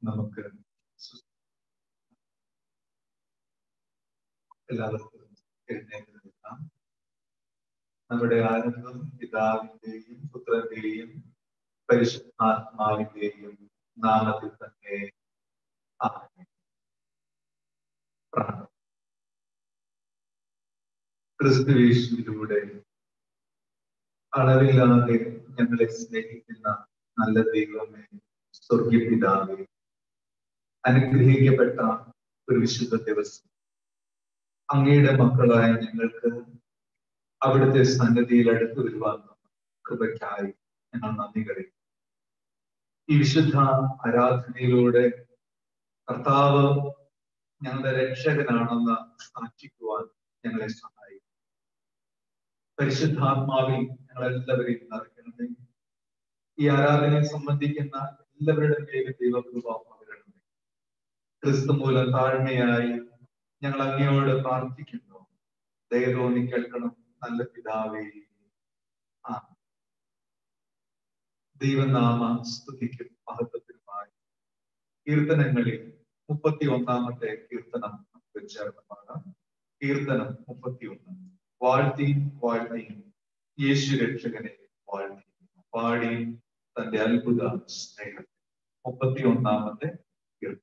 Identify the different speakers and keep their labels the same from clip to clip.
Speaker 1: നമുക്ക് എല്ലാവർക്കും എഴുന്നേറ്റ് നിൽക്കാം നമ്മുടെ ആനന്ദം പിതാവിന്റെയും പുത്രന്റെയും പരിശുദ്ധാത്മാവിന്റെയും നാമത്തിൽ തന്നെ ആമേൻ. പ്രാർത്ഥന. ക്രിസ്തുവേശുവിലൂടെ അളവില്ലാതെ ഞങ്ങളെ സ്നേഹിക്കുന്ന നല്ല ദൈവമേ സ്വർഗീയ പിതാവേ അനുഗ്രഹിക്കപ്പെട്ട ഒരു വിശുദ്ധ ദിവസം അങ്ങയുടെ മക്കളായ ഞങ്ങൾക്ക് അവിടുത്തെ സന്നദ്ധിയിൽ അടുത്ത് വരുവാൻ കൃപയ്ക്കായി ഞങ്ങൾ നന്ദി കഴിയും ഈ വിശുദ്ധ ആരാധനയിലൂടെ കർത്താവ് ഞങ്ങളുടെ രക്ഷകനാണെന്ന് സാക്ഷിക്കുവാൻ ഞങ്ങളെ സഹായിക്കും പരിശുദ്ധാത്മാവിൽ ഞങ്ങളെല്ലാവരെയും നിറയ്ക്കണമേ ഈ ആരാധനയെ സംബന്ധിക്കുന്ന എല്ലാവരുടെ പേരും ദൈവകൃപ പകരണമേ ക്രിസ്തു മൂലം താഴ്മയായി ഞങ്ങൾ അങ്ങയോട് പ്രാർത്ഥിക്കുന്നു ദയതോന്നി കേൾക്കണം നല്ല പിതാവേ ആ ദൈവനാമ സ്തുതിക്കും മഹത്വത്തിനുമായി കീർത്തനങ്ങളിൽ മുപ്പത്തി ഒന്നാമത്തെ കീർത്തനം നമുക്ക് ചേർന്ന് പാടാം കീർത്തനം മുപ്പത്തി ഒന്ന് വാഴ്ത്തി വാഴ്ത്തി യേശു രക്ഷകനെ വാഴ്ത്തി പാടി തന്റെ അത്ഭുത സ്നേഹം മുപ്പത്തി ഒന്നാമത്തെ കീർത്തനം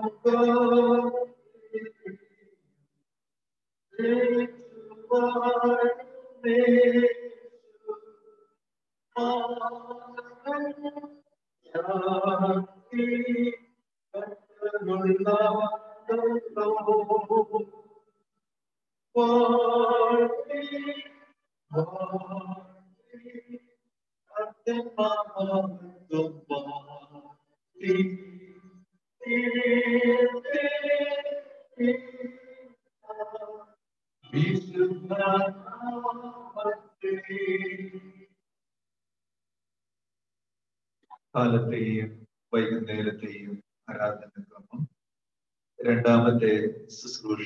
Speaker 1: കാലത്തെയും വൈകുന്നേരത്തെയും ആരാധന ക്രമം രണ്ടാമത്തെ ശുശ്രൂഷ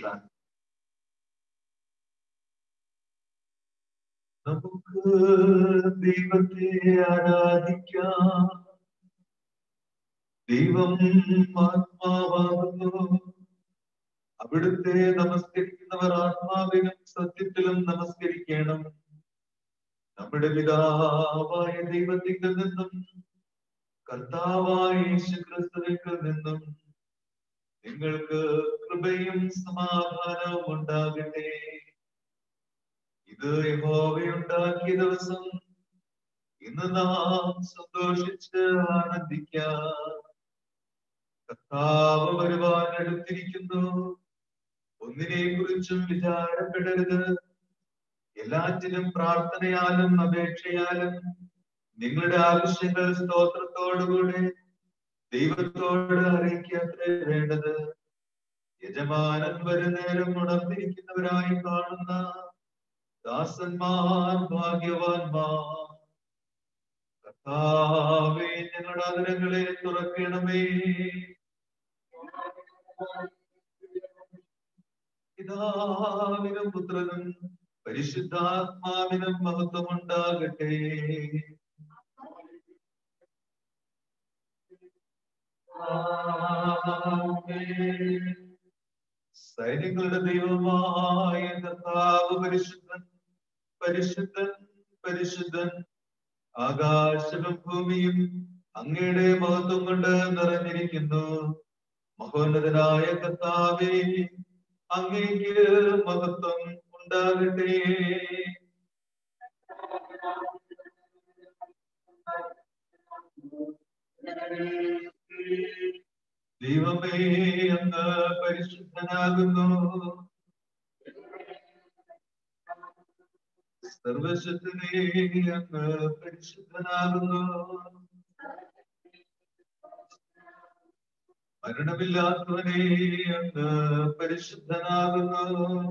Speaker 1: നമുക്ക് ദൈവത്തെ ആരാധിക്കാം ദൈവം ആത്മാവാകുന്നു അവിടുത്തെ നമസ്കരിക്കുന്നവർ ആത്മാവിലും സത്യത്തിലും നമസ്കരിക്കണം നമ്മുടെ പിതാവായ ദൈവത്തിൽ നിന്നും കർത്താവായ യേശു ക്രിസ്തുവിൽ നിന്നും നിങ്ങൾക്ക് കൃപയും സമാധാനവും ഉണ്ടാകട്ടെ ഇത് യഹോവയുണ്ടാക്കിയ ദിവസം ഇന്ന് നാം സന്തോഷിച്ച് ആനന്ദിക്കാം കർത്താവ് വരുവാൻ അടുത്തിരിക്കുന്നു ഒന്നിനെ കുറിച്ചും വിചാരപ്പെടരുത് എല്ലാറ്റിനും പ്രാർത്ഥനയാലും അപേക്ഷയാലും നിങ്ങളുടെ ആവശ്യങ്ങൾ സ്തോത്രത്തോടുകൂടെ ദൈവത്തോട് അറിയിക്കാത്രേ വേണ്ടത് യജമാനൻ വരുന്നേരം ഉണർന്നിരിക്കുന്നവരായി കാണുന്ന ദാസന്മാർ ഭാഗ്യവാന്മാർ കർത്താവേ ഞങ്ങളുടെ അതിരങ്ങളെ തുറക്കണമേ പിതാവിനും പുത്രനും പരിശുദ്ധാത്മാവിനും മഹത്വമുണ്ടാകട്ടെ സൈന്യങ്ങളുടെ ദൈവമായ കർത്താവ് പരിശുദ്ധൻ പരിശുദ്ധൻ പരിശുദ്ധൻ ആകാശവും ഭൂമിയും അങ്ങയുടെ മഹത്വം കൊണ്ട് നിറഞ്ഞിരിക്കുന്നു മഹോന്നതനായ കർത്താവേ അങ്ങേക്ക് മഹത്വം ഉണ്ടാകട്ടെ ദൈവമേ അങ്ങ് പരിശുദ്ധനാകുന്നു സർവശക്തനെ അങ്ങ് പരിശുദ്ധനാകുന്നു മരണമില്ലാത്തവനെ അങ്ങ് പരിശുദ്ധനാകുന്നു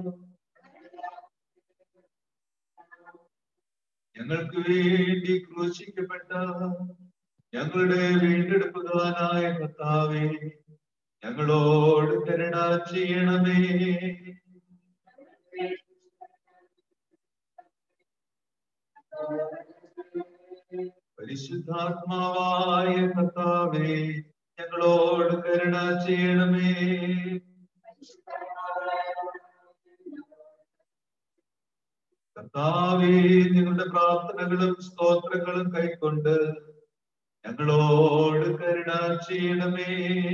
Speaker 1: ഞങ്ങൾക്ക് വേണ്ടി ക്രൂശിക്കപ്പെട്ട ഞങ്ങളുടെ വീണ്ടെടുപ്പുകാരനായ കർത്താവേ ഞങ്ങളോട് കരുണ ചെയ്യണമേ പരിശുദ്ധാത്മാവായ കർത്താവേ ഞങ്ങളോട് കരുണ ചെയ്യണമേ കർത്താവേ നിങ്ങളുടെ പ്രാർത്ഥനകളും സ്തോത്രങ്ങളും കൈക്കൊണ്ട് ഞങ്ങളോട് കരുണ ചെയ്യണമേ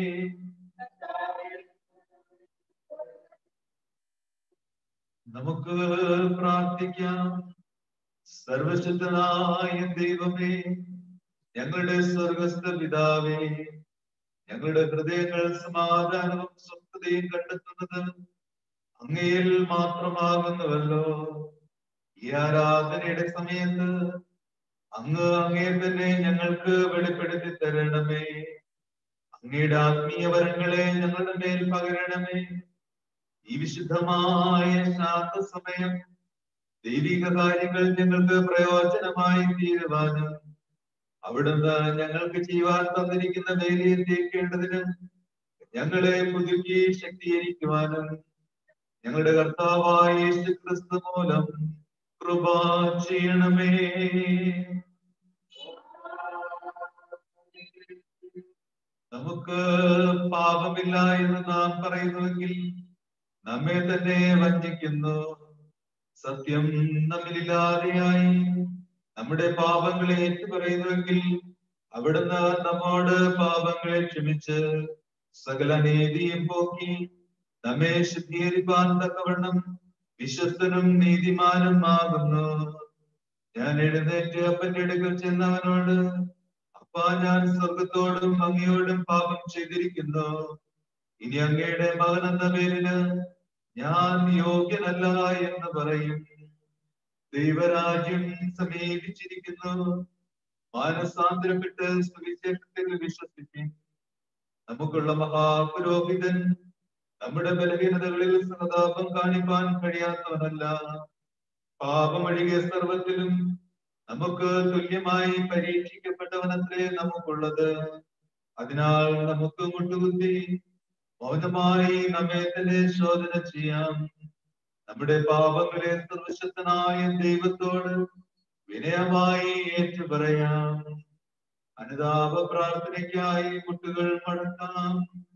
Speaker 1: നമുക്ക് പ്രാർത്ഥിക്കാം സർവശുദ്ധനായ ദൈവമേ ഞങ്ങളുടെ സ്വർഗസ്ഥ പിതാവേ ഞങ്ങളുടെ ഹൃദയങ്ങൾ സമാധാനവും സ്വസ്ഥതയും കണ്ടെത്തുന്നത് അങ്ങയിൽ മാത്രമാകുന്നുവല്ലോ ഈ ആരാധനയുടെ സമയത്ത് അങ്ങ് അങ്ങേ തന്നെ ഞങ്ങൾക്ക് വെളിപ്പെടുത്തി തരണമേ അങ്ങയുടെ ആത്മീയ വരങ്ങളെ ഞങ്ങളുടെ മേൽ പകരണമേ ഈ വിശുദ്ധമായ ശാന്ത സമയം ദൈവിക കാര്യങ്ങൾ ഞങ്ങൾക്ക് പ്രയോജനമായി തീരുവാനും അവിടുന്ന് ഞങ്ങൾക്ക് ചെയ്യുവാൻ തന്നിരിക്കുന്ന വേലയെ തേക്കേണ്ടതിന് ഞങ്ങളെ പുതുക്കി ശക്തീകരിക്കുവാനും ഞങ്ങളുടെ കർത്താവായ യേശു ക്രിസ്തു മൂലം കൃപ ചെയ്യണമേ നമുക്ക് പാപമില്ല എന്ന് നാം പറയുന്നുവെങ്കിൽ നമ്മെ തന്നെ വഞ്ചിക്കുന്നു സത്യം നമ്മിലില്ലാതെയായി നമ്മുടെ പാപങ്ങളെ ഏറ്റുപറയുന്നുവെങ്കിൽ അവിടുന്ന് നമ്മോട് പാപങ്ങളെ ക്ഷമിച്ച് സകല നീതിയും പോക്കി നമ്മെ ശുദ്ധീകരിപ്പാൻ തക്കവണ്ണം വിശ്വസ്തനും നീതിമാനും ആകുന്നു ഞാൻ എഴുന്നേറ്റ് അപ്പന്റെ അടുക്കൽ ചെന്നവനോട് അപ്പാ ഞാൻ സ്വർഗത്തോടും അങ്ങയോടും പാപം ചെയ്തിരിക്കുന്നു ഇനി അങ്ങയുടെ മകൻ എന്ന പേരിന് ഞാൻ യോഗ്യനല്ല എന്ന് പറയും ദൈവരാജ്യം സമീപിച്ചിരിക്കുന്നു മാനസാന്തരപ്പെട്ട് സുവിശേഷത്തിൽ വിശ്വസിക്കും നമുക്കുള്ള മഹാപുരോഹിതൻ നമ്മുടെ ബലഹീനതകളിൽ സഹതാപം കാണിപ്പാൻ കഴിയാത്തവനല്ല പാപമൊഴികെ സർവത്തിലും നമുക്ക് തുല്യമായി പരീക്ഷിക്കപ്പെട്ടവനത്രേ നമുക്കുള്ളത് അതിനാൽ നമുക്ക് മുട്ടുകുത്തി മൗനമായി നമ്മെ തന്നെ ശോധന ചെയ്യാം നമ്മുടെ പാപങ്ങളെ സർവശക്തനായ ദൈവത്തോട് വിനയമായി ഏറ്റുപറയാം അനുതാപ പ്രാർത്ഥനയ്ക്കായി മുട്ടുകൾ മടക്കാം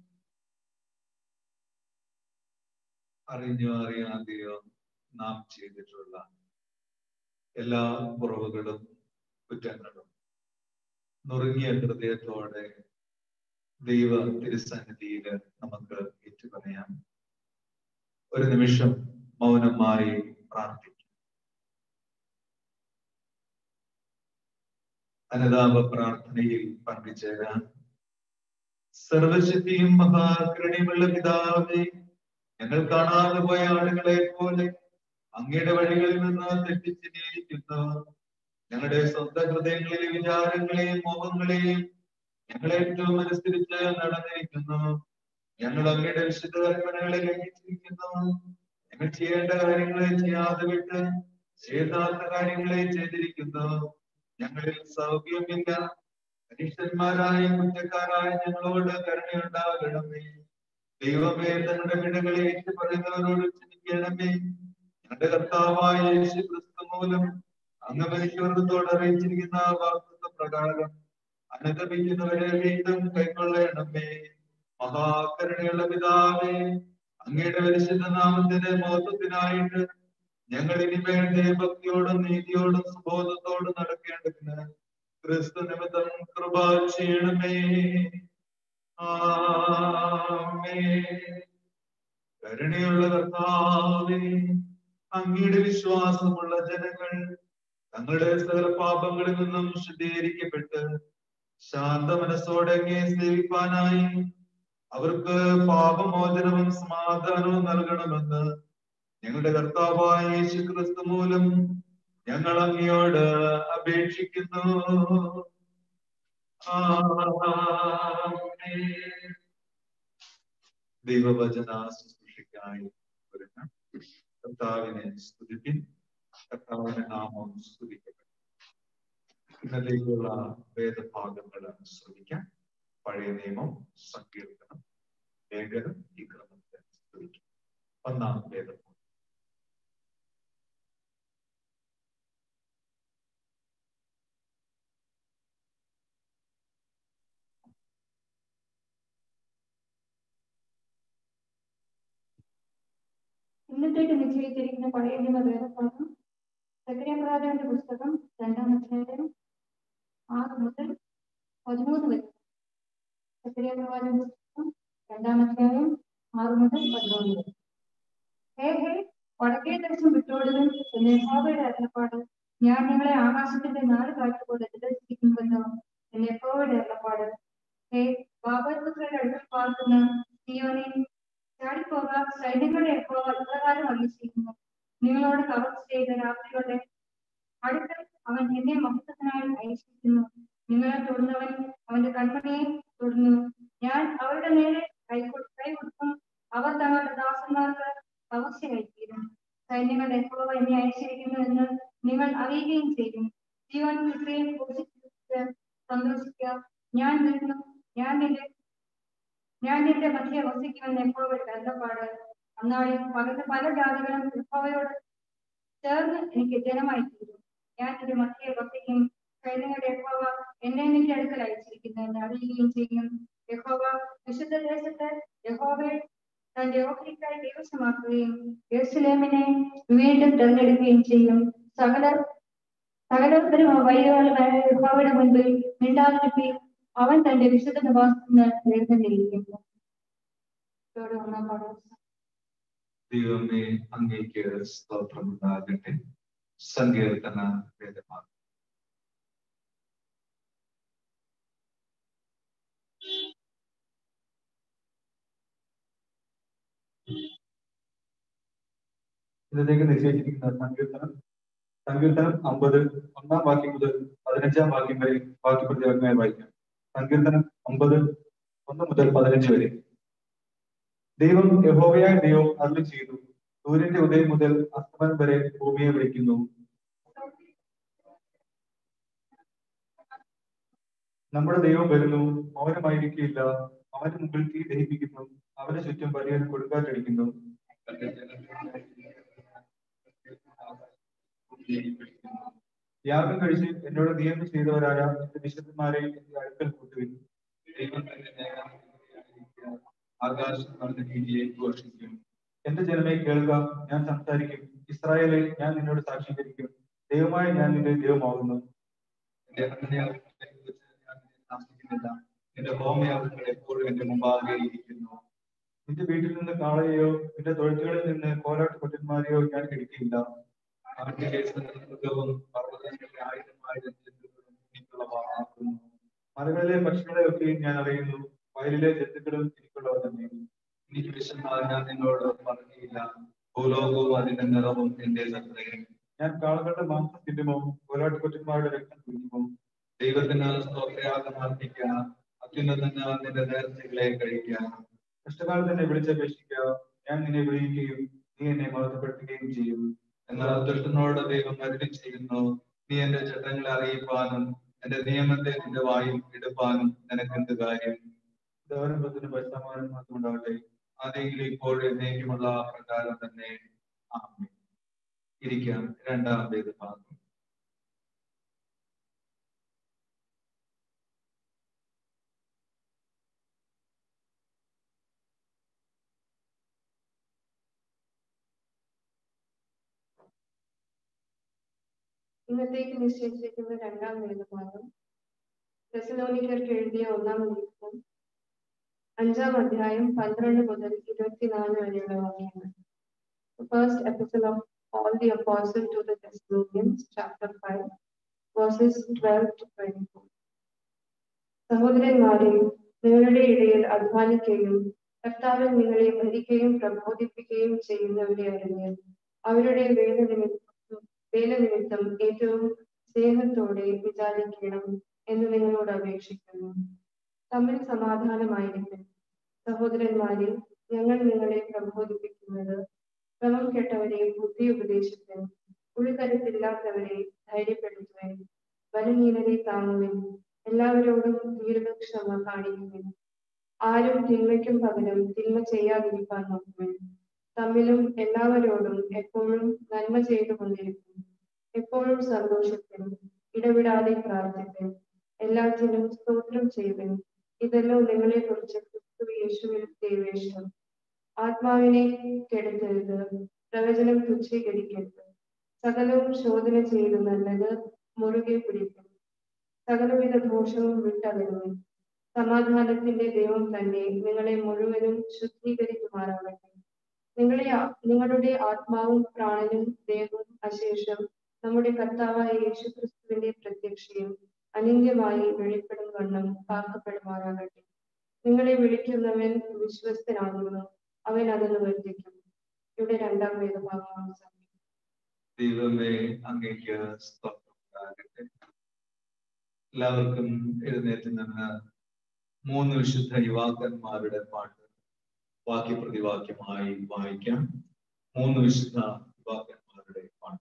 Speaker 1: അറിഞ്ഞോ അറിയാതെയോ നാം ചെയ്തിട്ടുള്ള എല്ലാ കുറവുകളും കുറ്റങ്ങളും നുറുങ്ങിയ ഹൃദയത്തോടെ ദൈവ തിരുസന്നിധിയിൽ നമുക്ക് ഏറ്റുപറയാം ഒരു നിമിഷം മൗനമായി പ്രാർത്ഥിക്കും അനുതാപ പ്രാർത്ഥനയിൽ പങ്കുചേരാൻ സർവശക്തിയും മഹാകരുണയുമുള്ള പിതാവേ ഞങ്ങൾ കാണാതെ പോയ ആളുകളെ പോലെ അങ്ങയുടെ വഴികളിൽ നിന്ന് തെറ്റിച്ചിരിക്കുന്നു ഞങ്ങളുടെ സ്വന്തം ഹൃദയങ്ങളിലെ വിചാരങ്ങളെയും മോഹങ്ങളെയും ഞങ്ങൾ ഏറ്റവും അനുസരിച്ച് നടന്നിരിക്കുന്നു ഞങ്ങൾ അങ്ങയുടെ വിശുദ്ധ കൽപ്പനകളെ ലംഘിച്ചിരിക്കുന്നു ഞങ്ങൾ ചെയ്യേണ്ട കാര്യങ്ങളെ ചെയ്യാതെ വിട്ട് ചെയ്താത്ത കാര്യങ്ങളെ ചെയ്തിരിക്കുന്നു ഞങ്ങളിൽ സൗഖ്യമില്ല മനുഷ്യന്മാരായ കുറ്റക്കാരായ ഞങ്ങളോട് കരുണയുണ്ടാകണമേ ദൈവമേ തങ്ങളുടെ പിഴകളെ ഏറ്റു പറയുന്നവരോട് ക്ഷമിക്കണമേ ഞങ്ങളുടെ കർത്താവായ യേശു ക്രിസ്തു മൂലം അങ്ങ് മനുഷ്യവർഗത്തോട് അറിയിച്ചിരിക്കുന്ന വാക്തത്വ പ്രകാരം അനുഗമിക്കുന്നവരെ വീണ്ടും കൈക്കൊള്ളണമേ മഹാകരുണയുള്ള പിതാവേ അങ്ങയുടെ പരിശുദ്ധ നാമത്തിന്റെ മഹത്വത്തിനായിട്ട് ഞങ്ങൾ ഇനിമേൽ ദൈവഭക്തിയോടും നീതിയോടും സുബോധത്തോടും നടക്കേണ്ടതിന് ക്രിസ്തു നിമിത്തം കൃപ ചെയ്യണമേ കരുണയുള്ള കർത്താവേ അങ്ങയുടെ വിശ്വാസമുള്ള ജനങ്ങൾ തങ്ങളുടെ സകല പാപങ്ങളിൽ നിന്നും ശുദ്ധീകരിക്കപ്പെട്ട് ശാന്ത മനസ്സോടെ അങ്ങേ സേവിപ്പാനായി അവർക്ക് പാപമോചനവും സമാധാനവും നൽകണമെന്ന് ഞങ്ങളുടെ കർത്താവായ യേശു ക്രിസ്തു മൂലം ഞങ്ങൾ അങ്ങയോട് അപേക്ഷിക്കുന്നു ദൈവവചന ശുശ്രൂഷയ്ക്കായി വരുന്ന കർത്താവിനെ സ്തുതിപ്പിൻ കർത്താവിന്റെ നാമം സ്തുതിക്കപ്പെട്ടു ഇന്നത്തേക്കുള്ള വേദഭാഗങ്ങൾ ശ്രമിക്കാം പഴയ നിയമം സങ്കീർത്തനം ലേഖനം ഈ ക്രമത്തെ സ്തുതിക്കും ഒന്നാം വേദഭാഗം
Speaker 2: ഇന്നത്തേക്ക് നിശ്ചയിച്ചിരിക്കുന്ന പഴയ നിയമ വേദഭാഗം സക്രിയപ്രവാചകന്റെ പുസ്തകം രണ്ടാം അധ്യായം ആറ് മുതൽ പതിമൂന്ന് വരെ സക്രിയപ്രവാചകന്റെ പുസ്തകം രണ്ടാം അധ്യായം ആറ് മുതൽ പതിമൂന്ന് വരെ ഹേ ഹേ വടക്കേ ദേശം വിട്ടോടുകൾ എന്ന് യഹോവയുടെ അരുളപ്പാട് ഞാൻ നിങ്ങളെ ആകാശത്തിന്റെ നാല് കാറ്റ് പോലെ തിരസ്കരിക്കുന്നുവെന്നോ എന്ന് യഹോവയുടെ അരുളപ്പാട് ഹേ ബാബർപുത്രയുടെ അടുത്ത് പാർക്കുന്ന സിയോനെ ചാടിപ്പോക സൈന്യങ്ങളുടെ യഹോവ ഇപ്രകാരം അറിയിച്ചിരിക്കുന്നു നിങ്ങളോട് കവർ ചെയ്ത രാത്രികളുടെ അടുത്ത് അവൻ എന്നെ മഹത്വത്തിനായി അയച്ചിരിക്കുന്നു നിങ്ങളെ തൊടുന്നവൻ അവന്റെ കൺമണിയെ തൊടുന്നു ഞാൻ അവരുടെ നേരെ കൈ കൈ കൊടുക്കും അവർ തങ്ങളുടെ ദാസന്മാർക്ക് കവർച്ചയായി തീരും സൈന്യങ്ങളുടെ യഹോവ എന്നെ അയച്ചിരിക്കുന്നു എന്ന് നിങ്ങൾ അറിയുകയും ചെയ്യും ജീവൻ ഇത്രയും ഘോഷിച്ച് സന്തോഷിക്കുക ഞാൻ വരുന്നു ഞാൻ നിന്റെ ഞാൻ നിന്റെ മധ്യ വസിക്കുമെന്ന് യഹോവയുടെ അരുളപ്പാട് അന്നാളിൽ പകർന്ന പല ജാതികളും യഹോവയോട് ചേർന്ന് എനിക്ക് ജനമായി തീരും ഞാൻ നിന്റെ മധ്യ വസിക്കും സൈന്യങ്ങളുടെ യഹോവ എന്നെ നിന്റെ അടുക്കൽ അയച്ചിരിക്കുന്നു എന്ന് അറിയുകയും ചെയ്യും യഹോവ വിശുദ്ധ ദേശത്ത് യഹോവയെ തന്റെ ഓഹരിക്കായി ദിവസമാക്കുകയും യെരുസലേമിനെ വീണ്ടും തെരഞ്ഞെടുക്കുകയും ചെയ്യും സകല സകലത്തിനും വൈകുകളുടെ യഹോവയുടെ മുൻപിൽ മിണ്ടാതിരിക്കുകയും അവൻ തന്റെ വിശുദ്ധ നിവാസത്തിന് എഴുന്നള്ളിയിരിക്കുന്നു ഇവിടെ ഒന്നാം പാഠം
Speaker 1: ദൈവമേ അങ്ങേക്ക് സ്തോത്രം ഉണ്ടാകട്ടെ സങ്കീർത്തന വേദമാണ്
Speaker 3: ഇതിലേക്ക് നിശ്ചയിച്ചിരിക്കുന്ന സങ്കീർത്തനം സങ്കീർത്തനം അമ്പത് ഒന്നാം വാക്യം മുതൽ പതിനഞ്ചാം വാക്യം വരെ വാക്യപ്രതിവാക്യമായി വായിക്കാം സങ്കീർത്തനം അമ്പത് ഒന്ന് മുതൽ പതിനഞ്ച് വരെ ദൈവം യഹോവയായ ദൈവം അരുളി ചെയ്തു സൂര്യന്റെ ഉദയം മുതൽ അസ്തമനം വരെ ഭൂമിയെ വിളിക്കുന്നു നമ്മുടെ ദൈവം വരുന്നു മൗനമായിരിക്കില്ല അവന് മുമ്പിൽ തീ ദഹിപ്പിക്കുന്നു അവന് ചുറ്റും വലിയ കൊടുക്കാറ്റടിക്കുന്നു യാഗം കഴിച്ച് എന്നോട് നിയമം ചെയ്തവരായ എന്റെ വിശുദ്ധന്മാരെ എന്റെ അടുക്കൽ കൂട്ടുവിൻ
Speaker 1: ദൈവം തന്നെ ന്യായാധിപതിയായിരിക്കുക. ആകാശം അവന്റെ നീതിയെ ഘോഷിക്കും
Speaker 3: എന്റെ ജനമേ കേൾക്ക ഞാൻ സംസാരിക്കും ഇസ്രായേലെ ഞാൻ നിന്നോട് സാക്ഷീകരിക്കും ദൈവമായ ഞാൻ നിന്റെ ദൈവമാകുന്നു
Speaker 1: എന്റെ അന്യായത്തെ കുറിച്ച് ഞാൻ നിന്നെ താമസിക്കുന്നില്ല എന്റെ ഹോമയാഗങ്ങൾ എപ്പോഴും എന്റെ മുമ്പാകെ ഇരിക്കുന്നു
Speaker 3: നിന്റെ വീട്ടിൽ നിന്ന് കാളയെയോ നിന്റെ തൊഴുത്തുകളിൽ നിന്ന് കോലാട്ട് കൊറ്റന്മാരെയോ ഞാൻ കിടക്കിയില്ല
Speaker 1: അവന്റെ കേസിൽ മൃഗവും പർവ്വതങ്ങളിലെ ആയിരം ആയിരം ജന്തുക്കളും എനിക്കുള്ളവാകുന്നു
Speaker 3: മലകളിലെ പക്ഷികളെ ഒക്കെയും ഞാൻ അറിയുന്നു വയലിലെ ജന്തുക്കളും എനിക്കുള്ളവ തന്നെ
Speaker 1: എനിക്ക് വിശന്നാൽ ഞാൻ നിന്നോട് പറഞ്ഞില്ല ഭൂലോകവും അതിന്റെ നിറവും എന്റെ സത്രയും
Speaker 3: ഞാൻ കാളകളുടെ മാംസം തിന്നുമോ കോലാട്ട് കൊറ്റന്മാരുടെ രക്തം കുടിക്കുമോ
Speaker 1: ദൈവത്തിന് സ്തോത്രയാഗം അർപ്പിക്കുക അത്യുന്നതന് നിന്റെ നേർച്ചകളെ കഴിക്കുക
Speaker 3: കഷ്ടകാലത്ത് എന്നെ വിളിച്ചപേക്ഷിക്കുക ഞാൻ നിന്നെ വിളിക്കുകയും നീ എന്നെ മഹത്വപ്പെടുത്തുകയും ചെയ്യും
Speaker 1: എന്നാൽ ദുഷ്ടനോട് ദൈവം അരുളി ചെയ്യുന്നു നീ എന്റെ ചട്ടങ്ങളെ അറിയിപ്പാനും എന്റെ നിയമത്തെ നിന്റെ വായിൽ എടുപ്പാനും നിനക്കെന്ത് കാര്യം
Speaker 3: ദേവനത്തിന് പരിസമാനം മാത്രം ഉണ്ടാകട്ടെ
Speaker 1: അതെങ്കിലും ഇപ്പോൾ എന്നേക്കുമുള്ള പ്രകാരം തന്നെ ആമേൻ. ഇരിക്കാം രണ്ടാം വേദഭാഗം
Speaker 2: ഇന്നത്തേക്ക് നിശ്ചയിച്ചിരിക്കുന്ന രണ്ടാം വേദഭാഗം തെസലോനിക്കർക്ക് എഴുതിയ ഒന്നാം ലേഖനം അഞ്ചാം അധ്യായം പന്ത്രണ്ട് മുതൽ ഇരുപത്തിനാല് വരെയുള്ള വാക്യങ്ങൾ The first epistle of Paul the Apostle to the Thessalonians, chapter 5, verses 12 to 24. സഹോദരന്മാരെ നിങ്ങളുടെ ഇടയിൽ അധ്വാനിക്കുകയും കർത്താവിൽ നിങ്ങളെ ഭരിക്കുകയും പ്രബോധിപ്പിക്കുകയും ചെയ്യുന്നവരെ അറിഞ്ഞ് അവരുടെ വേല നിമിത്തം വേല നിമിത്തം ഏറ്റവും സ്നേഹത്തോടെ വിചാരിക്കണം എന്ന് നിങ്ങളോട് അപേക്ഷിക്കുന്നു തമ്മിൽ സമാധാനമായിരിക്കും സഹോദരന്മാരെ ഞങ്ങൾ നിങ്ങളെ പ്രബോധിപ്പിക്കുന്നത് ക്രമം കെട്ടവരെ ബുദ്ധി ഉപദേശിക്കും ഉൾക്കരുത്തില്ലാത്തവരെ ധൈര്യപ്പെടുത്തുവൻ ബലഹീനരെ താങ്ങുവൻ എല്ലാവരോടും ദീർഘക്ഷമ കാണിക്കുവൻ ആരും തിന്മയ്ക്കും പകരം തിന്മ ചെയ്യാതിരിക്കാൻ നോക്കുവൻ തമ്മിലും എല്ലാവരോടും എപ്പോഴും നന്മ ചെയ്തുകൊണ്ടിരിക്കും എപ്പോഴും സന്തോഷത്തിനും ഇടവിടാതെ പ്രാർത്ഥിക്കും എല്ലാത്തിനും സ്തോത്രം ചെയ്യുവൻ ഇതെല്ലാം നിങ്ങളെ കുറിച്ച് ക്രിസ്തു യേശുവിൽ ദൈവേഷ്ടം ആത്മാവിനെ കെടുത്തരുത് പ്രവചനം തുച്ഛീകരിക്കരുത് സകലവും ശോധന ചെയ്ത് നല്ലത് മുറുകെ പിടിക്കും സകലവിധ ദോഷവും വിട്ടകലുവൻ സമാധാനത്തിന്റെ ദൈവം തന്നെ നിങ്ങളെ മുഴുവനും ശുദ്ധീകരിക്കുമാറാകട്ടെ നിങ്ങളെ ആ- നിങ്ങളുടെ ആത്മാവും പ്രാണനും ദേഹവും അശേഷം നമ്മുടെ കർത്താവായ യേശു ക്രിസ്തുവിന്റെ പ്രത്യക്ഷയും അനിന്യമായി വെളിപ്പെടും വണ്ണം കാക്കപ്പെടുമാറാകട്ടെ നിങ്ങളെ വിളിക്കുന്നവൻ വിശ്വസ്തനാകുന്നു അവൻ അത് നിവർത്തിക്കും ഇവിടെ രണ്ടാം വേദഭാഗമാണ് സമയം
Speaker 1: ദൈവമേ അങ്ങേക്ക് സ്തോത്രം ഉണ്ടാകട്ടെ എല്ലാവർക്കും എഴുന്നേറ്റ് നിന്ന് മൂന്ന് വിശുദ്ധ യുവാക്കന്മാരുടെ പാട്ട് വാക്യപ്രതിവാക്യമായി വായിക്കാം മൂന്ന് വിശുദ്ധ യുവാക്കന്മാരുടെ പാട്ട്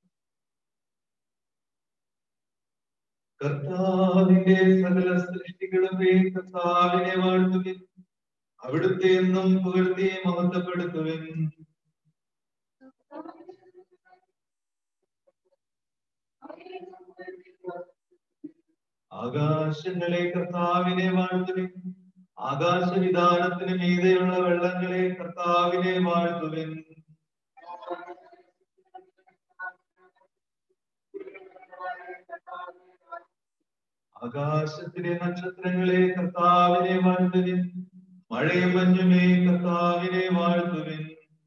Speaker 1: കർത്താവിന്റെ സകല സൃഷ്ടികളുമേ കർത്താവിനെ വാഴ്ത്തുവിൻ അവിടുത്തെ എന്നും പുകഴ്ത്തി മഹത്വപ്പെടുത്തുവിൻ ആകാശങ്ങളെ കർത്താവിനെ വാഴ്ത്തുവിൻ ആകാശവിധാനത്തിന് മീതെയുള്ള വെള്ളങ്ങളെ കർത്താവിനെ വാഴ്ത്തുവിൻ ആകാശത്തിലെ നക്ഷത്രങ്ങളെ കർത്താവിനെ വാഴ്ത്തുവിൻ മഴയും മഞ്ഞുമേ കർത്താവിനെ വാഴ്ത്തുവിൻ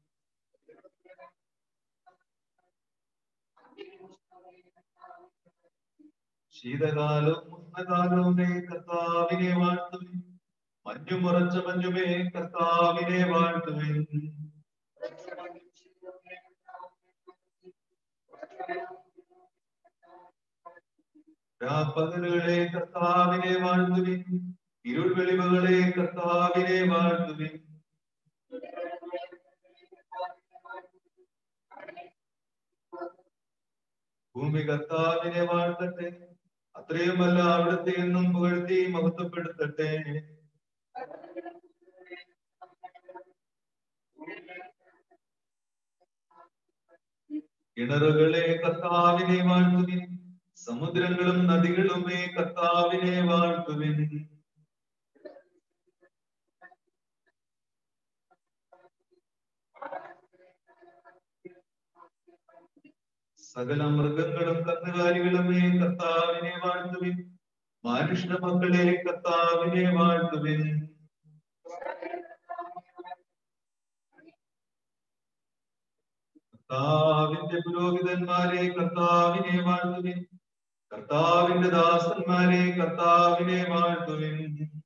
Speaker 1: ശീതകാലവും ഉഷ്ണകാലവുമേ കർത്താവിനെ വാഴ്ത്തുവിൻ മഞ്ഞു മുറച്ച മഞ്ഞുമേ കർത്താവിനെ വാഴ്ത്തുവിൻ രാപ്പകലുകളെ കർത്താവിനെ വാഴ്ത്തുവിൻ ഇരുൾ വെളിവുകളെ കർത്താവിനെ വാഴ്ത്തുവിൻ ഭൂമി കർത്താവിനെ വാഴ്ത്തട്ടെ അത്രയുമല്ല അവിടുത്തെ എന്നും പുകഴ്ത്തി മഹത്വപ്പെടുത്തട്ടെ കിണറുകളെ കർത്താവിനെ വാഴ്ത്തുവിൻ സമുദ്രങ്ങളും നദികളുമേ കർത്താവിനെ വാഴ്ത്തുവിൻ സകല മൃഗങ്ങളും കന്നുകാലികളുമേ കർത്താവിനെ വാഴ്ത്തുവിൻ മനുഷ്യ മക്കളെ കർത്താവിനെ വാഴ്ത്തുവിൻ കർത്താവിന്റെ പുരോഹിതന്മാരെ കർത്താവിനെ വാഴ്ത്തുവിൻ കർത്താവിന്റെ ദാസന്മാരെ കർത്താവിനെ വാഴ്ത്തുവിൻ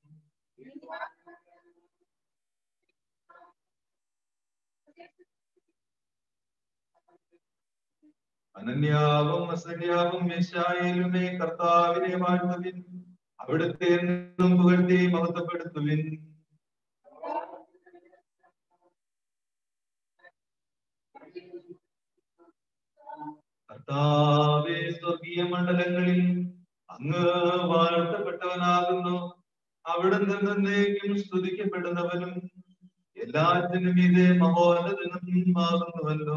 Speaker 1: അനന്യാവും അസന്യാവും യശായേലുമേ കർത്താവിനെ വാഴ്ത്തുവിൻ അവിടുത്തെ എന്നും പുകഴ്ത്തി മഹത്വപ്പെടുത്തുവിൻ കർത്താവേ സ്വർഗീയ മണ്ഡലങ്ങളിൽ അങ്ങ് വാഴ്ത്തപ്പെട്ടവനാകുന്നു അവിടുന്ന് എന്നേക്കും സ്തുതിക്കപ്പെടുന്നവനും എല്ലാറ്റിനും ഇത് മഹോന്നതനും ആകുന്നുവല്ലോ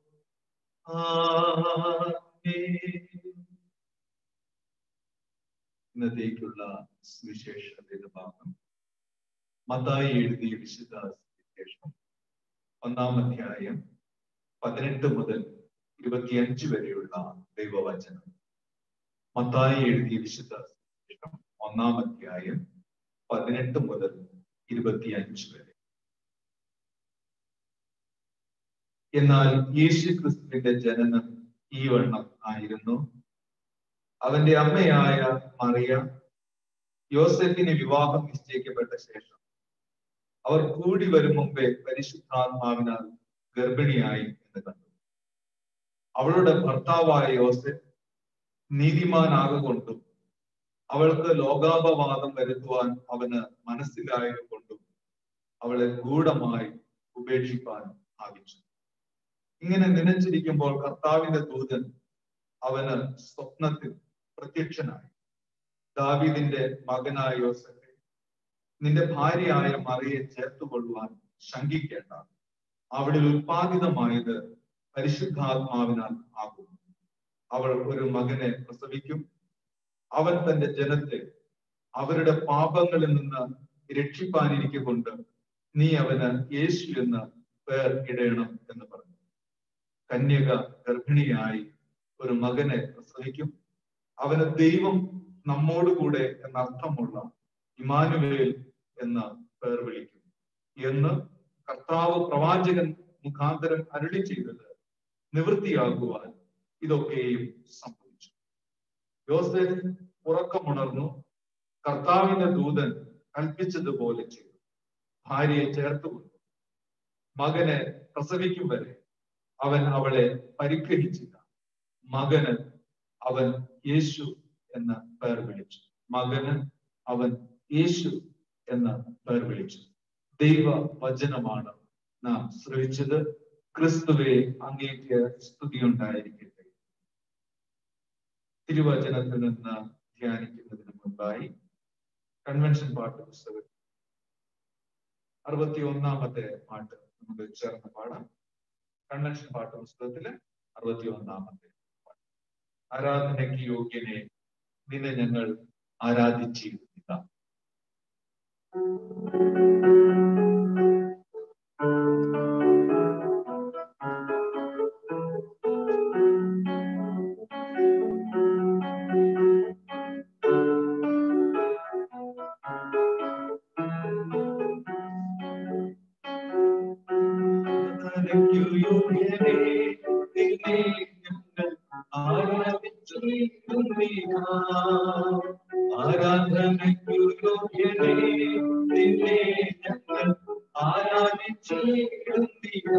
Speaker 1: ഇന്നത്തേക്കുള്ള സുവിശേഷ ഭാഗം മത്തായി എഴുതിയ വിശുദ്ധ സുവിശേഷം ഒന്നാം അധ്യായം പതിനെട്ട് മുതൽ ഇരുപത്തിയഞ്ച് വരെയുള്ള ദൈവവചനം മത്തായി എഴുതിയ വിശുദ്ധ സുവിശേഷം ഒന്നാം അധ്യായം പതിനെട്ട് മുതൽ ഇരുപത്തിയഞ്ച് വരെ എന്നാൽ യേശു ക്രിസ്തുവിന്റെ ജനനം ഈ വണ്ണം ആയിരുന്നു അവന്റെ അമ്മയായ മറിയ യോസെഫിന് വിവാഹം നിശ്ചയിക്കപ്പെട്ട ശേഷം അവർ കൂടി വരും മുമ്പേ പരിശുദ്ധാത്മാവിനാൽ ഗർഭിണിയായി എന്ന് കണ്ടു അവളുടെ ഭർത്താവായ യോസെഫ് നീതിമാനാകൊണ്ടും അവൾക്ക് ലോകാപവാദം വരുത്തുവാൻ അവന് മനസ്സിലായതുകൊണ്ടും അവളെ ഗൂഢമായി ഉപേക്ഷിക്കാൻ ഭാവിച്ചു ഇങ്ങനെ നനച്ചിരിക്കുമ്പോൾ കർത്താവിന്റെ ദൂതൻ അവന് സ്വപ്നത്തിൽ പ്രത്യക്ഷനായി ദാവീദിന്റെ മകനായ യോസഫെ നിന്റെ ഭാര്യയായ മറിയെ ചേർത്തുകൊള്ളുവാൻ ശങ്കിക്കേണ്ട അവിടെ ഉൽപാദിതമായത് പരിശുദ്ധാത്മാവിനാൽ ആകും അവൾ ഒരു മകനെ പ്രസവിക്കും അവൻ തന്റെ ജനത്തെ അവരുടെ പാപങ്ങളിൽ നിന്ന് രക്ഷിപ്പാനിരിക്കൊണ്ട് നീ അവന് യേശു എന്ന് പേർ ഇടയണം എന്ന് പറഞ്ഞു കന്യക ഗർഭിണിയായി ഒരു മകനെ പ്രസവിക്കും അവന് ദൈവം നമ്മോടുകൂടെ എന്നർത്ഥമുള്ള ഇമാനുവേൽ എന്ന പേർ വിളിക്കും എന്ന് കർത്താവ് പ്രവാചകൻ മുഖാന്തരം അരുളി ചെയ്തത് നിവൃത്തിയാകുവാൻ ഇതൊക്കെയും സംഭവിച്ചു യോസഫ് ഉറക്കമുണർന്നു കർത്താവിന്റെ ദൂതൻ കൽപ്പിച്ചതുപോലെ ചെയ്തു ഭാര്യയെ ചേർത്തുകൊണ്ടു മകനെ പ്രസവിക്കും വരെ അവൻ അവളെ പരിഗ്രഹിച്ചില്ല മകന് അവൻ യേശു എന്ന പേർ വിളിച്ചു മകന് അവൻ യേശു എന്ന പേർ വിളിച്ചു ദൈവ വചനമാണ് നാം ശ്രവിച്ചത് ക്രിസ്തുവെ അങ്ങേക്ക് സ്തുതി ഉണ്ടായിരിക്കട്ടെ തിരുവചനത്തിൽ നിന്ന് ധ്യാനിക്കുന്നതിന് മുമ്പായി കൺവെൻഷൻ പാട്ട് പുസ്തകം അറുപത്തി ഒന്നാമത്തെ പാട്ട് നമുക്ക് ചേർന്ന് പാടാം കൺവെൻഷൻ പാട്ട് പുസ്തകത്തില് അറുപത്തി ഒന്നാമത്തെ പാട്ട് ആരാധനയ്ക്ക് യോഗ്യനെ നിന്നെ ഞങ്ങൾ ആരാധിച്ചിരുന്നില്ല ആരാധനയ്ക്കു യോഗ്യനേ നിന്നെ ഞങ്ങൾ ആരാധിച്ചിരുന്നില്ല ആരാധനയ്ക്കു യോഗ്യനേ നിന്നെ ഞങ്ങൾ ആരാധിച്ചിരുന്നില്ല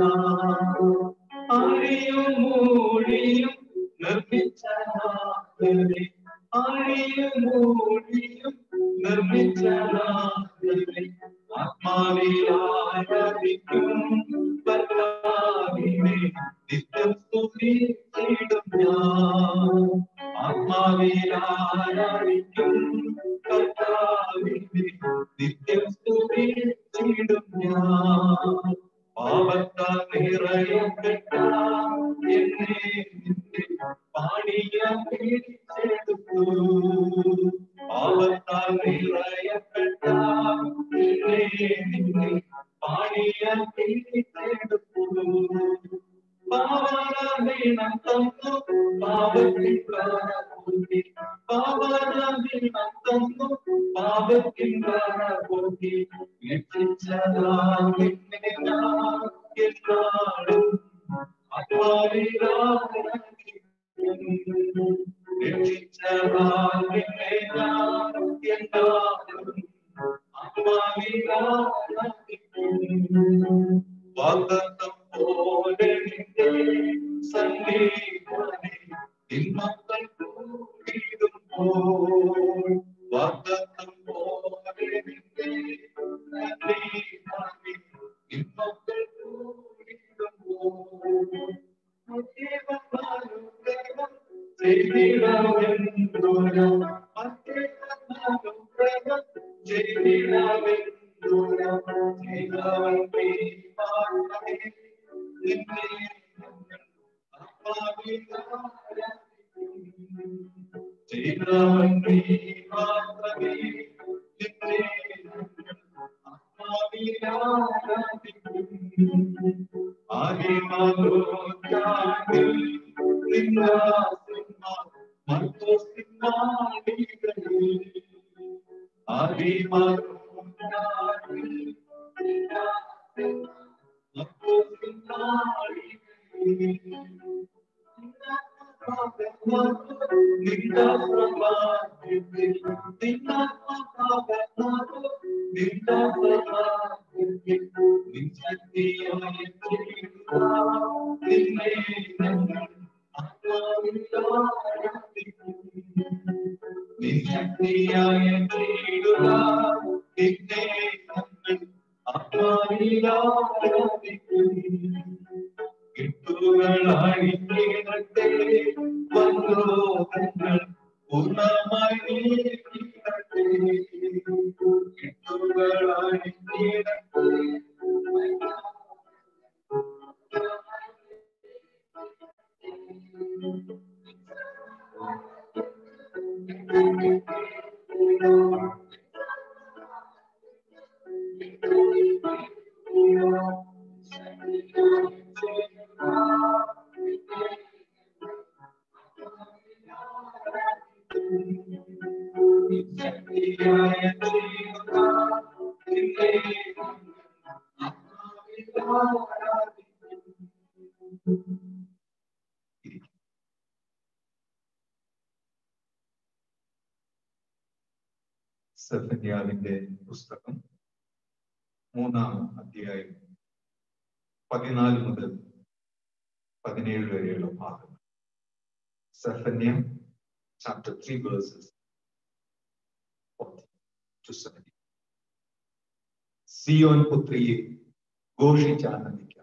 Speaker 1: ആഴിയും മൂഴിയും നിർമ്മിച്ച നാഥനെ ആഴിയും മൂഴിയും നിർമ്മിച്ച നാഥനെ ആത്മാവിലാരാധിക്കും കർത്താവിനെ നിത്യം സ്തുതിച്ചിടും ഞാൻ ആത്മാവിലാരാധിക്കും കർത്താവിനെ നിത്യം സ്തുതിച്ചിടും ഞാൻ പാപത്താൽ നിറയപ്പെട്ട എന്നെ നിന്റെ പാടിയ പിടിച്ചെടുത്തു പാപത്താൽ നിറയപ്പെട്ട എന്നെ നിന്റെ പാടിയ പിടിച്ചെടുത്തു പാവന വീണം തന്നു പാപത്തിൻ പ്രാണപൂർത്തി പാവന വീണം തന്നു പാപത്തിൻ പ്രാണപൂർത്തി രക്ഷിച്ചതാം നിന്നെ ഞാൻ എന്നാളും ആത്മാവിലാരാധിക്കുന്നു. രക്ഷിച്ചതാം നിന്നെ ഞാൻ എന്നാളും ആത്മാവിലാരാധിക്കുന്നു. വാഗ്ദത്തം പോലെ നിന്റെ സന്നിധാനെ തിന്മക്കൾ കൂടിയിടുമ്പോൾ വാഗ്ദത്തം പോലെ നിന്റെ സന്നിധാനെ തിന്മക്കൾ കൂടിയിടുമ്പോൾ മധ്യവനാനുഗ്രഹം ചെയ്തിടാമെന്നോരം മധ്യവനാനുഗ്രഹം ചെയ്തിടാമെന്നോരം ചെയ്തവൻ നീ മാത്രമേ നിന്നെ ഞങ്ങൾ ആത്മാവിലാരാധിക്കുന്നു. ചെയ്തവൻ നീ മാത്രമേ നിന്നെ ഞങ്ങൾ ആത്മാവിലാരാധിക്കുന്നു. ആദിമാതോറ്റാണ്ടിൽ നിന്നാസിന്മ മർക്കോസിന്മാടികളിൽ ആദിമാതോറ്റാണ്ടിൽ നിന്നാസിന്മ നിശക്തിയായ ചെയ്ടുക നിന്നെ ഞങ്ങൾ ആത്മാവിലാരാധിക്കുന്നു കിട്ടുകളായിടട്ടെ വന്നോഹങ്ങൾ പൂർണ്ണമായി നീക്കിടട്ടെ കിട്ടുകളായിടട്ടെ സെഫന്യാവിന്റെ പുസ്തകം മൂന്നാം അധ്യായം പതിനാല് മുതൽ പതിനേഴ് വരെയുള്ള ഭാഗം Zephaniah chapter three verses to seventy സിയോൻ പുത്രിയെ ഘോഷിച്ചാനന്ദിക്കാം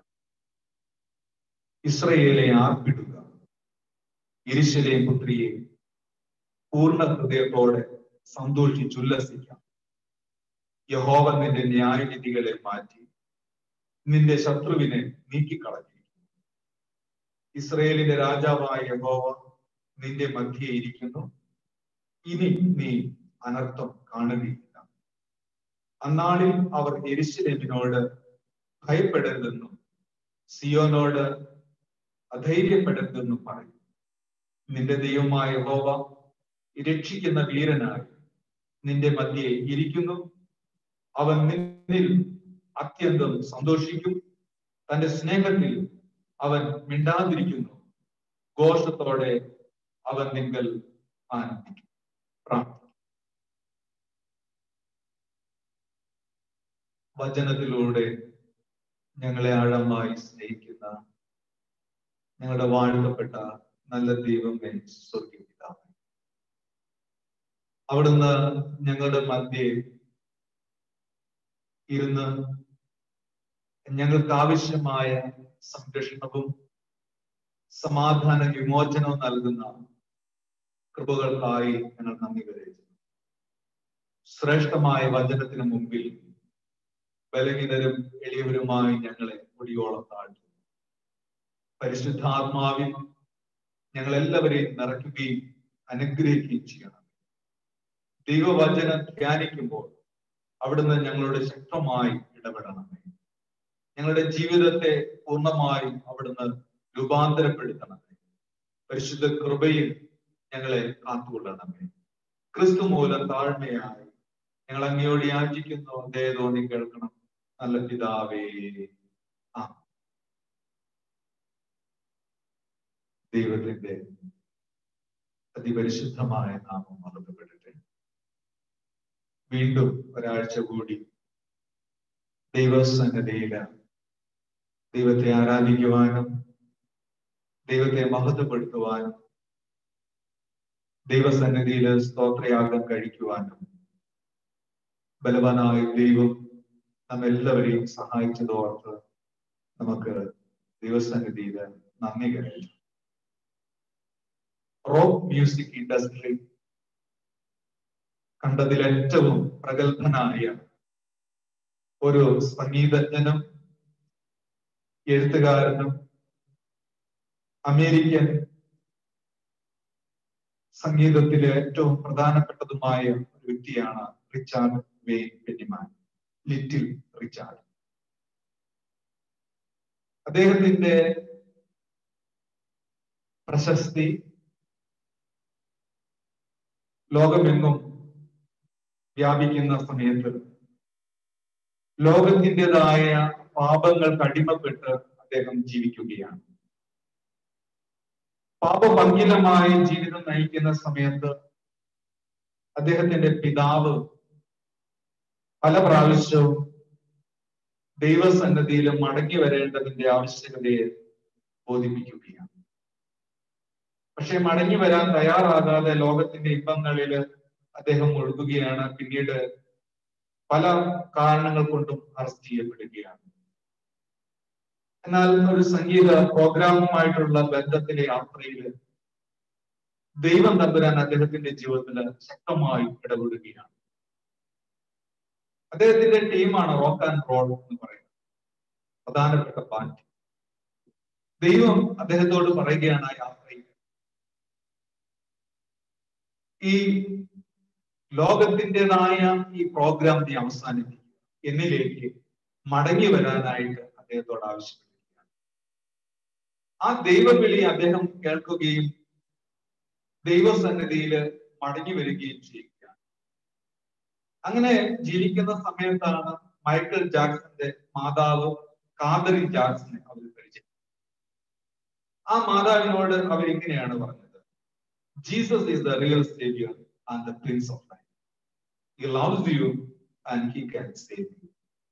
Speaker 1: ഇസ്രയേലെ ആർപ്പിടുക ഇരിശിലെ പുത്രിയെ പൂർണ്ണ ഹൃദയത്തോടെ സന്തോഷിച്ചുല്ലസിക്കാം യഹോവ നിന്റെ ന്യായവിധികളെ മാറ്റി നിന്റെ ശത്രുവിനെ നീക്കിക്കളഞ്ഞിരിക്കുന്നു ഇസ്രയേലിന്റെ രാജാവായ യഹോവ നിന്റെ മധ്യേ ഇരിക്കുന്നു ഇനി നീ അനർത്ഥം കാണുകയില്ല അന്നാളിൽ അവർ എരിശിലേമിനോട് ഭയപ്പെടരുതെന്നും സിയോനോട് അധൈര്യപ്പെടരുതെന്നും പറയും നിന്റെ ദൈവമായ യഹോവ രക്ഷിക്കുന്ന വീരനായി നിന്റെ മധ്യേ ഇരിക്കുന്നു അവൻ നിന്നിൽ അത്യന്തം സന്തോഷിക്കും തന്റെ സ്നേഹത്തിൽ അവൻ മിണ്ടാതിരിക്കുന്നു ഘോഷത്തോടെ അവൻ നിങ്ങൾ ആനന്ദിക്കും പ്രാർത്ഥന വചനത്തിലൂടെ ഞങ്ങളെ ആഴമായി സ്നേഹിക്കുന്ന ഞങ്ങളുടെ വാഴ്ത്തപ്പെട്ട നല്ല ദൈവമേ സ്വർഗീയ പിതാവേ അവിടുന്ന് ഞങ്ങളുടെ മധ്യേ ഇരുന്ന് ഞങ്ങൾക്ക് ആവശ്യമായ സംരക്ഷണവും സമാധാന വിമോചനവും നൽകുന്ന കൃപകൾക്കായി ഞങ്ങൾ നന്ദി കരയുന്നു ശ്രേഷ്ഠമായ വചനത്തിന് മുമ്പിൽ ബലഹീനരും എളിയവരുമായി ഞങ്ങളെ ഒടിയോളം താഴ്ത്തുന്നു പരിശുദ്ധാത്മാവിൽ ഞങ്ങൾ എല്ലാവരെയും നിറയ്ക്കുകയും അനുഗ്രഹിക്കുകയും ചെയ്യണം ദൈവവചനം ധ്യാനിക്കുമ്പോൾ അവിടുന്ന് ഞങ്ങളോട് ശക്തമായി ഇടപെടണമേ ഞങ്ങളുടെ ജീവിതത്തെ പൂർണ്ണമായി അവിടുന്ന് രൂപാന്തരപ്പെടുത്തണമേ പരിശുദ്ധ കൃപയിൽ ഞങ്ങളെ കാത്തുകൊള്ളണമേ ക്രിസ്തു മൂലം താഴ്മയായി ഞങ്ങൾ അങ്ങയോട് യാചിക്കുന്നു ദയതോന്നി കേൾക്കണം നല്ല പിതാവേ ആ ദൈവത്തിന്റെ അതിപരിശുദ്ധമായ നാമം മറക്കപ്പെടട്ടെ വീണ്ടും ഒരാഴ്ച കൂടി ദൈവസന്നദ്ധയില് ദൈവത്തെ ആരാധിക്കുവാനും ദൈവത്തെ മഹത്വപ്പെടുത്തുവാനും ദൈവസന്നിധിയിൽ സ്തോത്രയാഗം കഴിക്കുവാനും ബലവാനായ ദൈവം നമ്മെല്ലാവരെയും സഹായിച്ചതോർത്ത് നമുക്ക് ദൈവസന്നിധിയിൽ നന്ദി കഴിച്ചു റോക്ക് മ്യൂസിക് ഇൻഡസ്ട്രി കണ്ടതിൽ ഏറ്റവും പ്രഗത്ഭനായ ഒരു സംഗീതജ്ഞനും എഴുത്തുകാരനും അമേരിക്കൻ സംഗീതത്തിലെ ഏറ്റവും പ്രധാനപ്പെട്ടതുമായ ഒരു വ്യക്തിയാണ് Richard Wayne Penniman Little Richard അദ്ദേഹത്തിന്റെ പ്രശസ്തി ലോകമെങ്ങും വ്യാപിക്കുന്ന സമയത്ത് ലോകത്തിൻ്റെതായ പാപങ്ങൾക്ക് അടിമപ്പെട്ട് അദ്ദേഹം ജീവിക്കുകയാണ് പാപഭംഗിലമായ ജീവിതം നയിക്കുന്ന സമയത്ത് അദ്ദേഹത്തിന്റെ പിതാവ് പല പ്രാവശ്യവും ദൈവസന്നദ്ധിയിൽ മടങ്ങി വരേണ്ടതിന്റെ ആവശ്യകതയെ ബോധിപ്പിക്കുകയാണ് പക്ഷെ മടങ്ങി വരാൻ തയ്യാറാകാതെ ലോകത്തിന്റെ ഇമ്പങ്ങളിൽ അദ്ദേഹം ഒഴുകുകയാണ് പിന്നീട് പല കാരണങ്ങൾ കൊണ്ടും അറസ്റ്റ് ചെയ്യപ്പെടുകയാണ് എന്നാൽ ഒരു സംഗീത പ്രോഗ്രാമുമായിട്ടുള്ള ബന്ധത്തിലെ യാത്രയിൽ ദൈവം തമ്പുരാൻ അദ്ദേഹത്തിന്റെ ജീവിതത്തിൽ ശക്തമായി ഇടപെടുകയാണ് അദ്ദേഹത്തിന്റെ ടീമാണ് റോക്ക് ആൻഡ് റോൾ എന്ന് പറയുന്നത് പ്രധാനപ്പെട്ട പാർട്ടി ദൈവം അദ്ദേഹത്തോട് പറയുകയാണ് ആ യാത്രയിൽ ഈ ലോകത്തിൻ്റെതായ ഈ പ്രോഗ്രാം നീ അവസാനിപ്പിക്കുക എന്നിലേക്ക് മടങ്ങി വരാനായിട്ട് അദ്ദേഹത്തോട് ആവശ്യപ്പെടുകയാണ് ആ ദൈവവിളി അദ്ദേഹം കേൾക്കുകയും ദൈവസന്നിധിയിൽ മടങ്ങി വരികയും ചെയ്യുകയാണ് അങ്ങനെ ജീവിക്കുന്ന സമയത്താണ് മൈക്കൽ ജാക്സന്റെ മാതാവ് കാതറി ജാക്സനെ അവർ പരിചയം ആ മാതാവിനോട് അവരിങ്ങനെയാണ് പറഞ്ഞത് Jesus is the real saviour and the prince of life he loves you and he can save you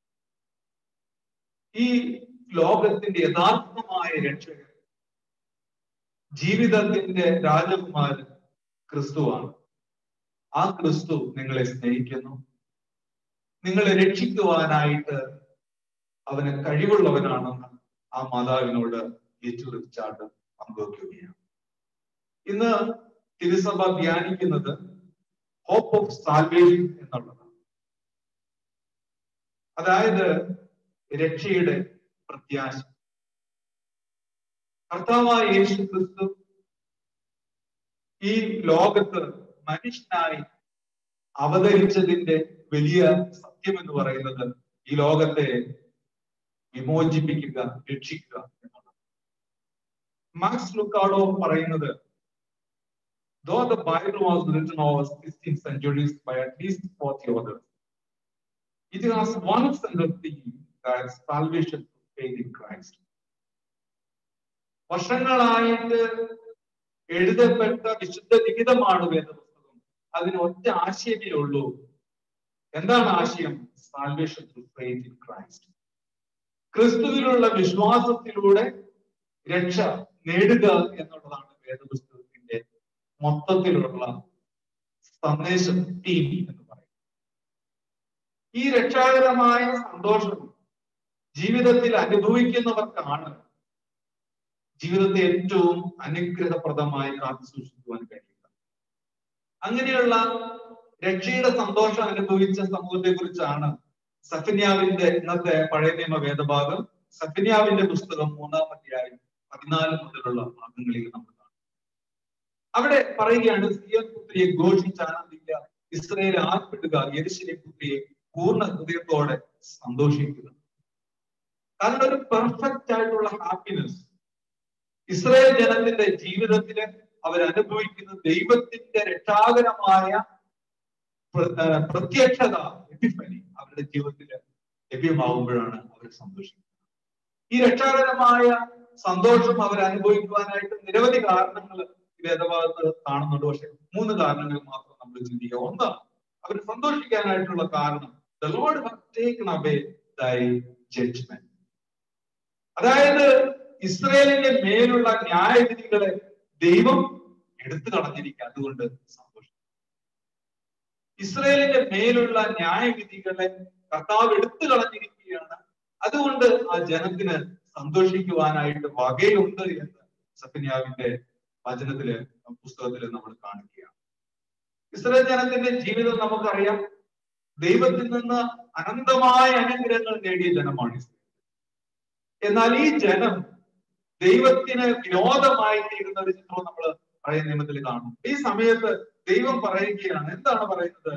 Speaker 1: ഈ ലോകത്തിന്റെ യഥാർത്ഥമായ രക്ഷകൻ ജീവിതത്തിന്റെ രാജകുമാരൻ ക്രിസ്തുവാണ് ആ ക്രിസ്തു നിങ്ങളെ സ്നേഹിക്കുന്നു നിങ്ങളെ രക്ഷിക്കുവാനായിട്ട് അവന് കഴിവുള്ളവനാണെന്ന് ആ മാതാവിനോട് യേശു റിച്ചാർഡ് പങ്കുവയ്ക്കുകയാണ് ഇന്ന് തിരുസഭ ധ്യാനിക്കുന്നത് ഹോപ്പ് ഓഫ് സാൽവേഷൻ എന്നുള്ളതാണ് അതായത് രക്ഷയുടെ പ്രത്യാശ കർത്താവായ യേശു ക്രിസ്തു ഈ ലോകത്ത് മനുഷ്യനായി അവതരിച്ചതിന്റെ വലിയ സത്യം എന്ന് പറയുന്നത് ഈ ലോകത്തെ വിമോചിപ്പിക്കുക രക്ഷിക്കുക എന്നുള്ളത് മാക്സ് ലുക്കാഡോ പറയുന്നത് though the Bible was written over 16 centuries by at least 40 authors, it has one central theme that salvation faith in Christ. വർഷങ്ങളായിട്ട് എഴുതപ്പെട്ട വിശുദ്ധ ലിഖിതമാണ് വേദപുസ്തകം അതിന് ഒറ്റ ആശയമേ ഉള്ളൂ എന്താണ് ആശയം salvation through faith in Christ ക്രിസ്തുവിലുള്ള വിശ്വാസത്തിലൂടെ രക്ഷ നേടുക എന്നുള്ളതാണ് വേദപുസ്തകത്തിന്റെ മൊത്തത്തിലുള്ള സന്ദേശം ടീം എന്ന് പറയും ഈ രക്ഷാകരമായ സന്തോഷം ജീവിതത്തിൽ അനുഭവിക്കുന്നവർക്കാണ് ജീവിതത്തെ ഏറ്റവും അനുഗ്രഹപ്രദമായി കാത്തു സൂക്ഷിക്കുവാൻ കഴിയുക അങ്ങനെയുള്ള രക്ഷയുടെ സന്തോഷം അനുഭവിച്ച സമൂഹത്തെ കുറിച്ചാണ് സഫന്യാവിന്റെ ഇന്നത്തെ പഴയ നിയമ വേദഭാഗം സഫന്യാവിന്റെ പുസ്തകം മൂന്നാം അധ്യായം പതിനാല് മുതലുള്ള ഭാഗങ്ങളിൽ നമ്മൾ കാണും അവിടെ പറയുകയാണ് സിയൻ പുത്രിയെ ഘോഷിച്ച് ആനന്ദിക്കുക ഇസ്രയേൽ ആർപ്പിടുക യെരുശലേം പുത്രിയെ പൂർണ്ണ ഹൃദയത്തോടെ സന്തോഷിക്കുക കാരണം ഒരു പെർഫെക്റ്റ് ആയിട്ടുള്ള ഹാപ്പിനെസ് ഇസ്രായേൽ ജനത്തിന്റെ ജീവിതത്തില് അവരനുഭവിക്കുന്ന ദൈവത്തിന്റെ രക്ഷാകരമായ പ്രത്യക്ഷത എപ്പിഫനി അവരുടെ ജീവിതത്തിൽ ലഭ്യമാകുമ്പോഴാണ് അവർ സന്തോഷിക്കുന്നത് ഈ രക്ഷാകരമായ സന്തോഷം അവർ അനുഭവിക്കുവാനായിട്ട് നിരവധി കാരണങ്ങൾ വേദഭാഗത്ത് കാണുന്നുണ്ട് പക്ഷെ മൂന്ന് കാരണങ്ങൾ മാത്രം നമ്മൾ ചിന്തിക്കുക ഒന്ന് അവർ സന്തോഷിക്കാനായിട്ടുള്ള കാരണം the Lord have taken away thy judgement അതായത് ഇസ്രയേലിന്റെ മേലുള്ള ന്യായവിധികളെ ദൈവം എടുത്തു കളഞ്ഞിരിക്കുക അതുകൊണ്ട് സന്തോഷം ഇസ്രയേലിന്റെ മേലുള്ള ന്യായവിധികളെ കർത്താവ് എടുത്തു കളഞ്ഞിരിക്കുകയാണ് അതുകൊണ്ട് ആ ജനത്തിന് സന്തോഷിക്കുവാനായിട്ട് വകയുണ്ട് എന്ന് സഫന്യാവിന്റെ വചനത്തില് പുസ്തകത്തില് നമ്മൾ കാണുകയാണ് ഇസ്രയേൽ ജനത്തിന്റെ ജീവിതം നമുക്കറിയാം ദൈവത്തിൽ നിന്ന് അനന്തമായ അനുഗ്രഹങ്ങൾ നേടിയ ജനമാണ് ഇസ്രയേൽ എന്നാൽ ഈ ജനം ദൈവത്തിന് വിരോധമായി തീരുന്ന ഒരു ചിത്രം നമ്മൾ പഴയ നിയമത്തിൽ കാണും ഈ സമയത്ത് ദൈവം പറയുകയാണ് എന്താണ് പറയുന്നത്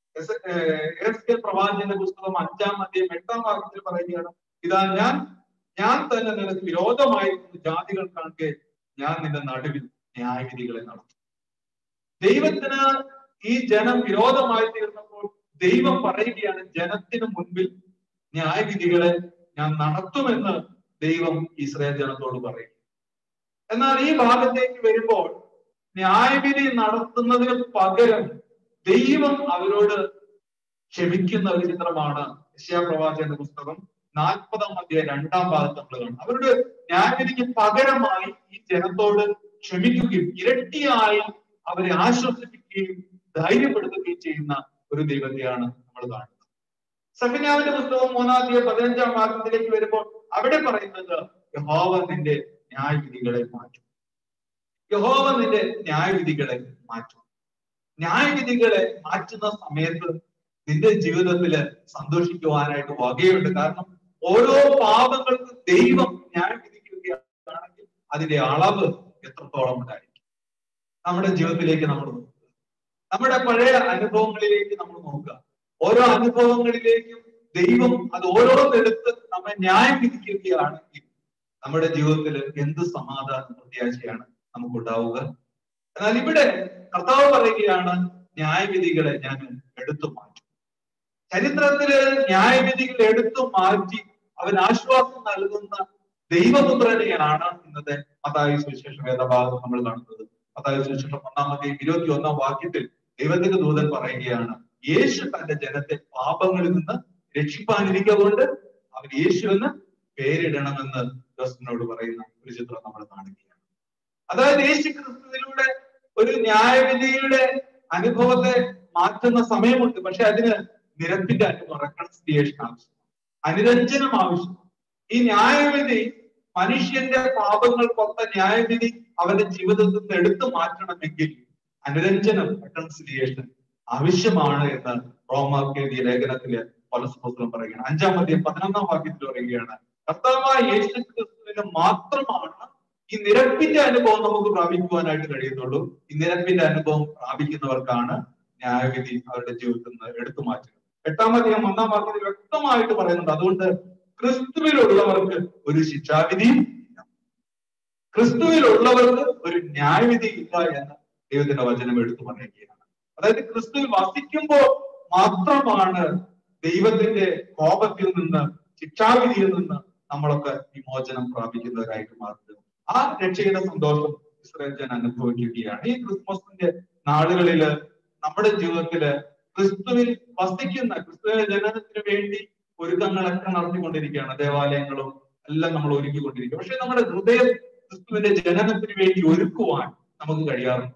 Speaker 1: എസ് പ്രവാചന്റെ പുസ്തകം അഞ്ചാം അധ്യയം എട്ടാം വാക്യത്തിൽ പറയുകയാണ് ഇതാ ഞാൻ ഞാൻ തന്നെ നിനക്ക് വിരോധമായി ജാതികൾ കാണുക ഞാൻ നിന്റെ നടുവിൽ ന്യായവിധികളെ നടത്തും ദൈവത്തിന് ഈ ജനം വിരോധമായി തീർന്നപ്പോൾ ദൈവം പറയുകയാണ് ജനത്തിന് മുൻപിൽ ന്യായവിധികളെ ഞാൻ നടത്തുമെന്ന് ദൈവം ഇസ്രായേൽ ജനത്തോട് പറയും എന്നാൽ ഈ ഭാഗത്തേക്ക് വരുമ്പോൾ ന്യായവിധി നടത്തുന്നതിന് പകരം ദൈവം അവരോട് ക്ഷമിക്കുന്ന ഒരു ചിത്രമാണ് പ്രവാചകന്റെ പുസ്തകം നാൽപ്പതാം അധ്യായ രണ്ടാം ഭാഗത്ത് നമ്മൾ കാണും അവരുടെ ന്യായവിധിക്ക് പകരമായി ഈ ജനത്തോട് ക്ഷമിക്കുകയും ഇരട്ടിയായി അവരെ ആശ്വസിപ്പിക്കുകയും ധൈര്യപ്പെടുത്തുകയും ചെയ്യുന്ന ഒരു ദൈവത്തെയാണ് നമ്മൾ കാണുന്നത് സഫന്യാവിന്റെ പുസ്തകം മൂന്നാം അധ്യായം പതിനഞ്ചാം ഭാഗത്തിലേക്ക് വരുമ്പോൾ അവിടെ പറയുന്നത് യഹോവ നിന്റെ ന്യായവിധികളെ മാറ്റും യഹോവ നിന്റെ ന്യായവിധികളെ മാറ്റും ന്യായവിധികളെ മാറ്റുന്ന സമയത്ത് നിന്റെ ജീവിതത്തിൽ സന്തോഷിക്കുവാനായിട്ട് വകയുണ്ട് കാരണം ഓരോ പാപങ്ങൾക്കും ദൈവം ന്യായം വിധിക്കുകയാണെങ്കിൽ അതിന്റെ അളവ് എത്രത്തോളം ഉണ്ടായിരിക്കും നമ്മുടെ ജീവിതത്തിലേക്ക് നമ്മൾ നോക്കുക നമ്മുടെ പഴയ അനുഭവങ്ങളിലേക്ക് നമ്മൾ നോക്കുക ഓരോ അനുഭവങ്ങളിലേക്കും ദൈവം അത് ഓരോന്നെടുത്ത് നമ്മെ ന്യായം വിധിക്കുകയാണെങ്കിൽ നമ്മുടെ ജീവിതത്തിൽ എന്ത് സമാധാന പ്രത്യാശയാണ് നമുക്കുണ്ടാവുക എന്നാൽ ഇവിടെ കർത്താവ് പറയുകയാണ് ന്യായവിധികളെ ഞാൻ എടുത്തു മാറ്റും ചരിത്രത്തില് ന്യായവിധികൾ എടുത്തു മാറ്റി അവൻ ആശ്വാസം നൽകുന്ന ദൈവപുത്രനെയാണ് ഇന്നത്തെ മതായ സുവിശേഷ വേദഭാഗം നമ്മൾ കാണുന്നത് മതായ സുവിശേഷം ഒന്നാമത്തെ ഇരുപത്തി ഒന്നാം വാക്യത്തിൽ ദൈവത്തിന്റെ ദൂതൻ പറയുകയാണ് യേശു തന്റെ ജനത്തെ പാപങ്ങളിൽ നിന്ന് രക്ഷിപ്പാനിരിക്കൊണ്ട് അവൻ യേശു എന്ന് പേരിടണമെന്ന് ജോസഫിനോട് പറയുന്ന ഒരു ചിത്രം നമ്മൾ കാണുകയാണ് അതായത് യേശു ക്രിസ്തുവിലൂടെ ഒരു ന്യായവിധിയുടെ അനുഭവത്തെ മാറ്റുന്ന സമയമുണ്ട് പക്ഷെ അതിന് നിരപ്പിന്റെ അനുഭവം റെക്കൺസിലിയേഷൻ ആവശ്യം അനുരഞ്ജനം ആവശ്യം ഈ ന്യായവിധി മനുഷ്യന്റെ പാപങ്ങൾക്കൊത്ത ന്യായവിധി അവന്റെ ജീവിതത്തിൽ നിന്ന് എടുത്തു മാറ്റണമെങ്കിൽ അനുരഞ്ജനം റെക്കൺസിലിയേഷൻ ആവശ്യമാണ് എന്ന് റോമാർക്കെഴുതിയ ലേഖനത്തില് പലസ്പുസ്തകം പറയുകയാണ് അഞ്ചാമത്തെ പതിനൊന്നാം വാക്യത്തിൽ പറയുകയാണ് കർത്താവായ യേശു ക്രിസ്തുവിന് മാത്രമാണ് ഈ നിരപ്പിന്റെ അനുഭവം നമുക്ക് പ്രാപിക്കുവാനായിട്ട് കഴിയുന്നുള്ളൂ ഈ നിരപ്പിന്റെ അനുഭവം പ്രാപിക്കുന്നവർക്കാണ് ന്യായവിധി അവരുടെ ജീവിതത്തിൽ നിന്ന് എടുത്തു മാറ്റുക എട്ടാമധികം ഒന്നാം വാക്യത്തിൽ വ്യക്തമായിട്ട് പറയുന്നുണ്ട് അതുകൊണ്ട് ക്രിസ്തുവിലുള്ളവർക്ക് ഒരു ശിക്ഷാവിധിയും ഇല്ല ക്രിസ്തുവിലുള്ളവർക്ക് ഒരു ന്യായവിധി ഇല്ല എന്ന് ദൈവത്തിന്റെ വചനം എടുത്തു പറയുകയാണ് അതായത് ക്രിസ്തുവിൽ വസിക്കുമ്പോൾ മാത്രമാണ് ദൈവത്തിന്റെ കോപത്തിൽ നിന്ന് ശിക്ഷാവിധിയിൽ നിന്ന് നമ്മളൊക്കെ വിമോചനം പ്രാപിക്കുന്നവരായിട്ട് മാറുന്നത് ആ രക്ഷയുടെ സന്തോഷം ഇസ്രായേൽ ജനം അനുഭവിക്കുകയാണ് ഈ ക്രിസ്മസിന്റെ നാളുകളില് നമ്മുടെ ജീവിതത്തില് ക്രിസ്തുവിൽ വസിക്കുന്ന ക്രിസ്തുവിന്റെ ജനനത്തിന് വേണ്ടി ഒരുക്കങ്ങളൊക്കെ നടത്തിക്കൊണ്ടിരിക്കുകയാണ് ദേവാലയങ്ങളും എല്ലാം നമ്മൾ ഒരുക്കിക്കൊണ്ടിരിക്കുക പക്ഷെ നമ്മുടെ ഹൃദയം ക്രിസ്തുവിന്റെ ജനനത്തിന് വേണ്ടി ഒരുക്കുവാൻ നമുക്ക് കഴിയാറുണ്ട്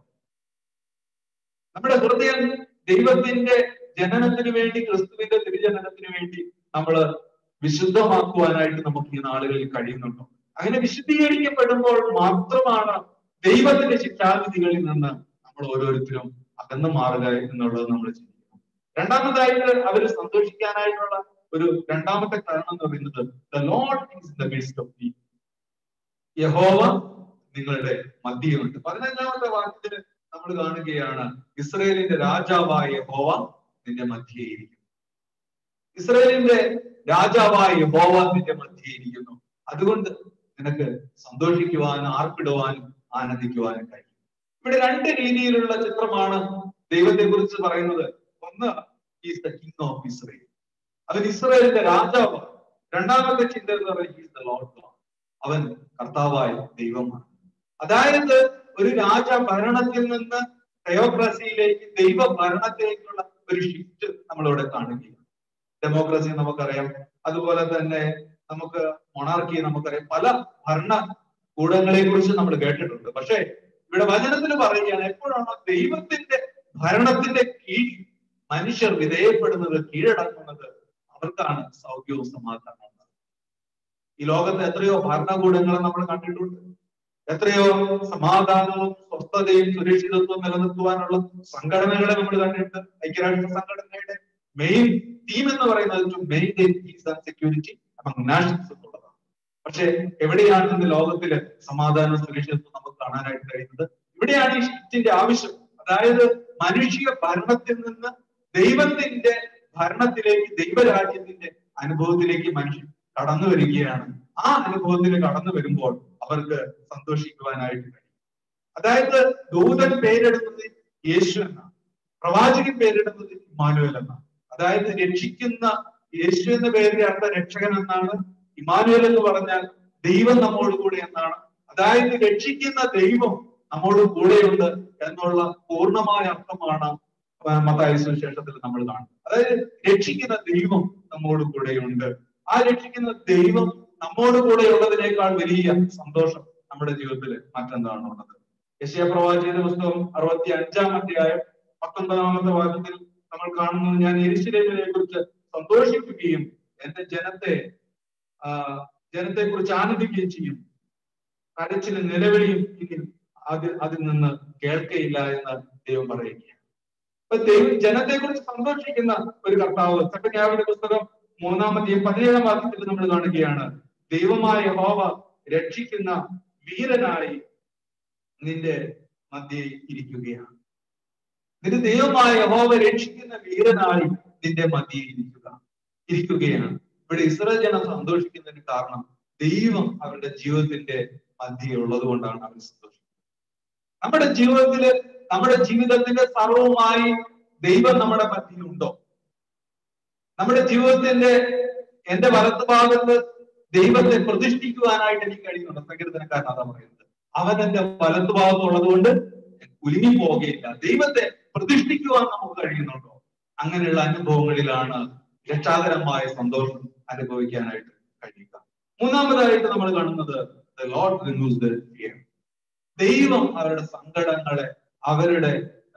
Speaker 1: നമ്മുടെ ഹൃദയം ദൈവത്തിന്റെ ജനനത്തിന് വേണ്ടി ക്രിസ്തുവിന്റെ തിരുജനനത്തിന് വേണ്ടി നമ്മൾ വിശുദ്ധമാക്കുവാനായിട്ട് നമുക്ക് ഈ നാളുകളിൽ കഴിയുന്നുണ്ടോ അങ്ങനെ വിശുദ്ധീകരിക്കപ്പെടുമ്പോൾ മാത്രമാണ് ദൈവത്തിന്റെ ശിക്ഷാവിധികളിൽ നിന്ന് നമ്മൾ ഓരോരുത്തരും അകന്നു മാറുക എന്നുള്ളത് നമ്മൾ ചിന്തിക്കണം രണ്ടാമതായിട്ട് അവർ സന്തോഷിക്കാനായിട്ടുള്ള ഒരു രണ്ടാമത്തെ കാരണം എന്ന് പറയുന്നത് the Lord is the best of the യഹോവ നിങ്ങളുടെ മധ്യമുണ്ട് പതിനഞ്ചാമത്തെ വാക്യത്തിൽ നമ്മൾ കാണുകയാണ് ഇസ്രയേലിന്റെ രാജാവായ യഹോവ നിന്റെ മധ്യയിരിക്കുന്നു ഇസ്രയേലിന്റെ രാജാവായ യഹോവ നിന്റെ മധ്യയിരിക്കുന്നു അതുകൊണ്ട് നിനക്ക് സന്തോഷിക്കുവാനും ആർപ്പിടുവാനും ആനന്ദിക്കുവാനും കഴിയും ഇവിടെ രണ്ട് രീതിയിലുള്ള ചിത്രമാണ് ദൈവത്തെ കുറിച്ച് പറയുന്നത് ഒന്ന് is the king of Israel അവൻ ഇസ്രയേലിന്റെ രാജാവ് രണ്ടാമത്തെ ചിന്ത എന്ന് പറയുന്നത് ഈസ് ദ ലോർഡ് ഗോഡ് അവൻ കർത്താവായ ദൈവമാണ് അതായത് ഒരു രാജ ഭരണത്തിൽ നിന്ന് ഡെമോക്രസിയിലേക്ക് ദൈവ ഭരണത്തിലേക്കുള്ള ഒരു ഷിഫ്റ്റ് നമ്മളിവിടെ കാണുകയാണ് ഡെമോക്രസി നമുക്കറിയാം അതുപോലെ തന്നെ നമുക്ക് മൊണാർക്കി നമുക്കറിയാം പല ഭരണ കൂടങ്ങളെ കുറിച്ച് നമ്മൾ കേട്ടിട്ടുണ്ട് പക്ഷേ ഇവിടെ വചനത്തിൽ പറയുകയാണ് എപ്പോഴാണോ ദൈവത്തിന്റെ ഭരണത്തിന്റെ കീഴിൽ മനുഷ്യർ വിധേയപ്പെടുന്നത് കീഴടങ്ങുന്നത് അവർക്കാണ് സൗഖ്യവും സമാധാനവും ഈ ലോകത്ത് എത്രയോ ഭരണകൂടങ്ങൾ നമ്മൾ കണ്ടിട്ടുണ്ട് എത്രയോ സമാധാനവും സ്വസ്ഥതയും സുരക്ഷിതത്വവും നിലനിർത്തുവാനുള്ള സംഘടനകളെ നമ്മൾ കണ്ടിട്ടുണ്ട് ഐക്യരാഷ്ട്ര സംഘടനയുടെ മെയിൻ തീം എന്ന് പറയുന്നത് to maintain peace and security among nations എന്നുള്ളതാണ് പക്ഷെ എവിടെയാണ് ഇന്ന് ലോകത്തില് സമാധാനവും സുരക്ഷിതത്വവും നമുക്ക് കാണാനായിട്ട് കഴിയുന്നത് ഇവിടെയാണ് ഈ ഷിഫ്റ്റിന്റെ ആവശ്യം അതായത് മനുഷ്യ ഭരണത്തിൽ നിന്ന് ദൈവത്തിന്റെ ഭരണത്തിലേക്ക് ദൈവരാജ്യത്തിന്റെ അനുഭവത്തിലേക്ക് മനുഷ്യൻ കടന്നു വരികയാണ് ആ അനുഭവത്തിൽ കടന്നു വരുമ്പോൾ അവർക്ക് സന്തോഷിക്കുവാനായിട്ട് കഴിയും അതായത് ദൂതൻ പേരെടുത്തത് യേശു എന്നാണ് പ്രവാചകൻ പേരിടുന്നത് ഇമാനുവൽ എന്നാണ് അതായത് രക്ഷിക്കുന്ന യേശു എന്ന പേരിന്റെ അർത്ഥം രക്ഷകൻ എന്നാണ് ഇമാനുവൽ എന്ന് പറഞ്ഞാൽ ദൈവം നമ്മോട് കൂടെ എന്നാണ് അതായത് രക്ഷിക്കുന്ന ദൈവം നമ്മോട് കൂടെയുണ്ട് എന്നുള്ള പൂർണ്ണമായ അർത്ഥമാണ് മതായ സുവിശേഷത്തിൽ നമ്മൾ കാണുന്നത് അതായത് രക്ഷിക്കുന്ന ദൈവം നമ്മോട് കൂടെയുണ്ട് ആ രക്ഷിക്കുന്ന ദൈവം നമ്മോട് കൂടെ ഉള്ളതിനേക്കാൾ വലിയ സന്തോഷം നമ്മുടെ ജീവിതത്തിൽ മറ്റെന്താണ് ഉള്ളത് യശയ പ്രവാചകന്റെ പുസ്തകം അറുപത്തി അഞ്ചാം അധ്യായം പത്തൊൻപതാമത്തെ വാക്യത്തിൽ നമ്മൾ കാണുന്നത് ഞാൻ എരിശിലേമിനെ കുറിച്ച് സന്തോഷിക്കുകയും എന്റെ ജനത്തെ ആ ജനത്തെ കുറിച്ച് ആനന്ദിക്കുകയും ചെയ്യും കരച്ചിലും നിലവിളിയും ഇനി അതിൽ അതിൽ നിന്ന് കേൾക്കയില്ല എന്ന് ദൈവം പറയുകയാണ് അപ്പൊ ദൈവം ജനത്തെ കുറിച്ച് സന്തോഷിക്കുന്ന ഒരു കർത്താവ് സക്കന്യാവിന്റെ പുസ്തകം മൂന്നാമത്തെയും പതിനേഴാം വാക്യത്തിൽ നമ്മൾ കാണുകയാണ് ദൈവമായ ഹോവ രക്ഷിക്കുന്ന വീരനായി നിന്റെ മധ്യേ ഇരിക്കുകയാണ് നിന്റെ ദൈവമായ ഹോവ രക്ഷിക്കുന്ന വീരനായി നിന്റെ മധ്യേ ഇരിക്കുക ഇരിക്കുകയാണ് ഇവിടെ ഇസ്രായേൽ ജനം സന്തോഷിക്കുന്നതിന് കാരണം ദൈവം അവരുടെ ജീവിതത്തിന്റെ മധ്യേ ഉള്ളത് കൊണ്ടാണ് അവർ സന്തോഷിക്കുന്നത് നമ്മുടെ ജീവിതത്തില് നമ്മുടെ ജീവിതത്തിന്റെ സർവമായി ദൈവം നമ്മുടെ മധ്യയിൽ ഉണ്ടോ നമ്മുടെ ജീവിതത്തിന്റെ എന്റെ വലത്ത് ഭാഗത്ത് ദൈവത്തെ പ്രതിഷ്ഠിക്കുവാനായിട്ട് എനിക്ക് കഴിയുന്നുണ്ട് സങ്കീർത്തനക്കാരൻ അതാ പറയുന്നത് അവൻ എന്റെ വലത്ത് ഭാഗത്തുള്ളത് കൊണ്ട് കുലുങ്ങി പോവുകയില്ല ദൈവത്തെ പ്രതിഷ്ഠിക്കുവാൻ നമുക്ക് കഴിയുന്നുണ്ടോ അങ്ങനെയുള്ള അനുഭവങ്ങളിലാണ് രക്ഷാകരമായ സന്തോഷം അനുഭവിക്കാനായിട്ട് കഴിയുക മൂന്നാമതായിട്ട് നമ്മൾ കാണുന്നത് ലോഡ് റിമൂവ്സ് ദ ഫിയർ ദൈവം അവരുടെ സങ്കടങ്ങളെ അവരുടെ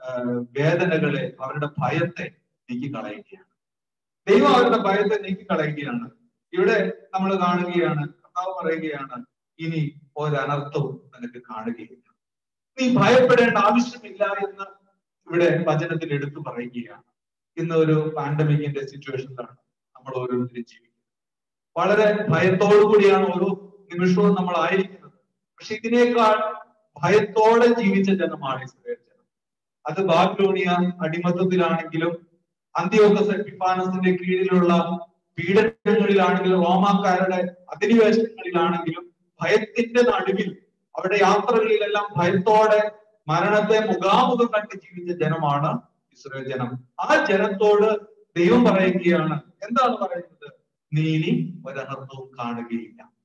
Speaker 1: വേദനകളെ അവരുടെ ഭയത്തെ നീക്കി കളയുകയാണ് ദൈവം അവരുടെ ഭയത്തെ നീക്കി കളയുകയാണ് ഇവിടെ നമ്മൾ കാണുകയാണ് കർത്താവ് പറയുകയാണ് ഇനി ഒരനർത്ഥവും നിനക്ക് കാണുകയില്ല നീ ഭയപ്പെടേണ്ട ആവശ്യമില്ല എന്ന് ഇവിടെ വചനത്തിൽ എടുത്തു പറയുകയാണ് ഇന്ന് ഒരു പാൻഡമിക്കിന്റെ സിറ്റുവേഷനിലാണ് നമ്മൾ ഓരോരുത്തരും ജീവിക്കുന്നത് വളരെ ഭയത്തോടു കൂടിയാണ് ഓരോ നിമിഷവും നമ്മൾ ആയിരിക്കുന്നത് പക്ഷെ ഇതിനേക്കാൾ ഭയത്തോടെ ജീവിച്ച ജനമാണ് ഇസ്രയേൽ ജനം അത് ബാബിലോണിയ അടിമത്തത്തിലാണെങ്കിലും അന്ത്യോക്കസ് എപ്പിഫാനസിന്റെ കീഴിലുള്ള പീഡനങ്ങളിലാണെങ്കിലും റോമാക്കാരുടെ അധിനിവേശങ്ങളിലാണെങ്കിലും ഭയത്തിന്റെ നടുവിൽ അവരുടെ യാത്രകളിലെല്ലാം ഭയത്തോടെ മരണത്തെ മുഖാമുഖം കണ്ട് ജീവിച്ച ജനമാണ് ഇസ്രയേൽ ജനം ആ ജനത്തോട് ദൈവം പറയുകയാണ് എന്താണ് പറയുന്നത് നീ ഇനി ഒരനർത്ഥവും കാണുകയില്ല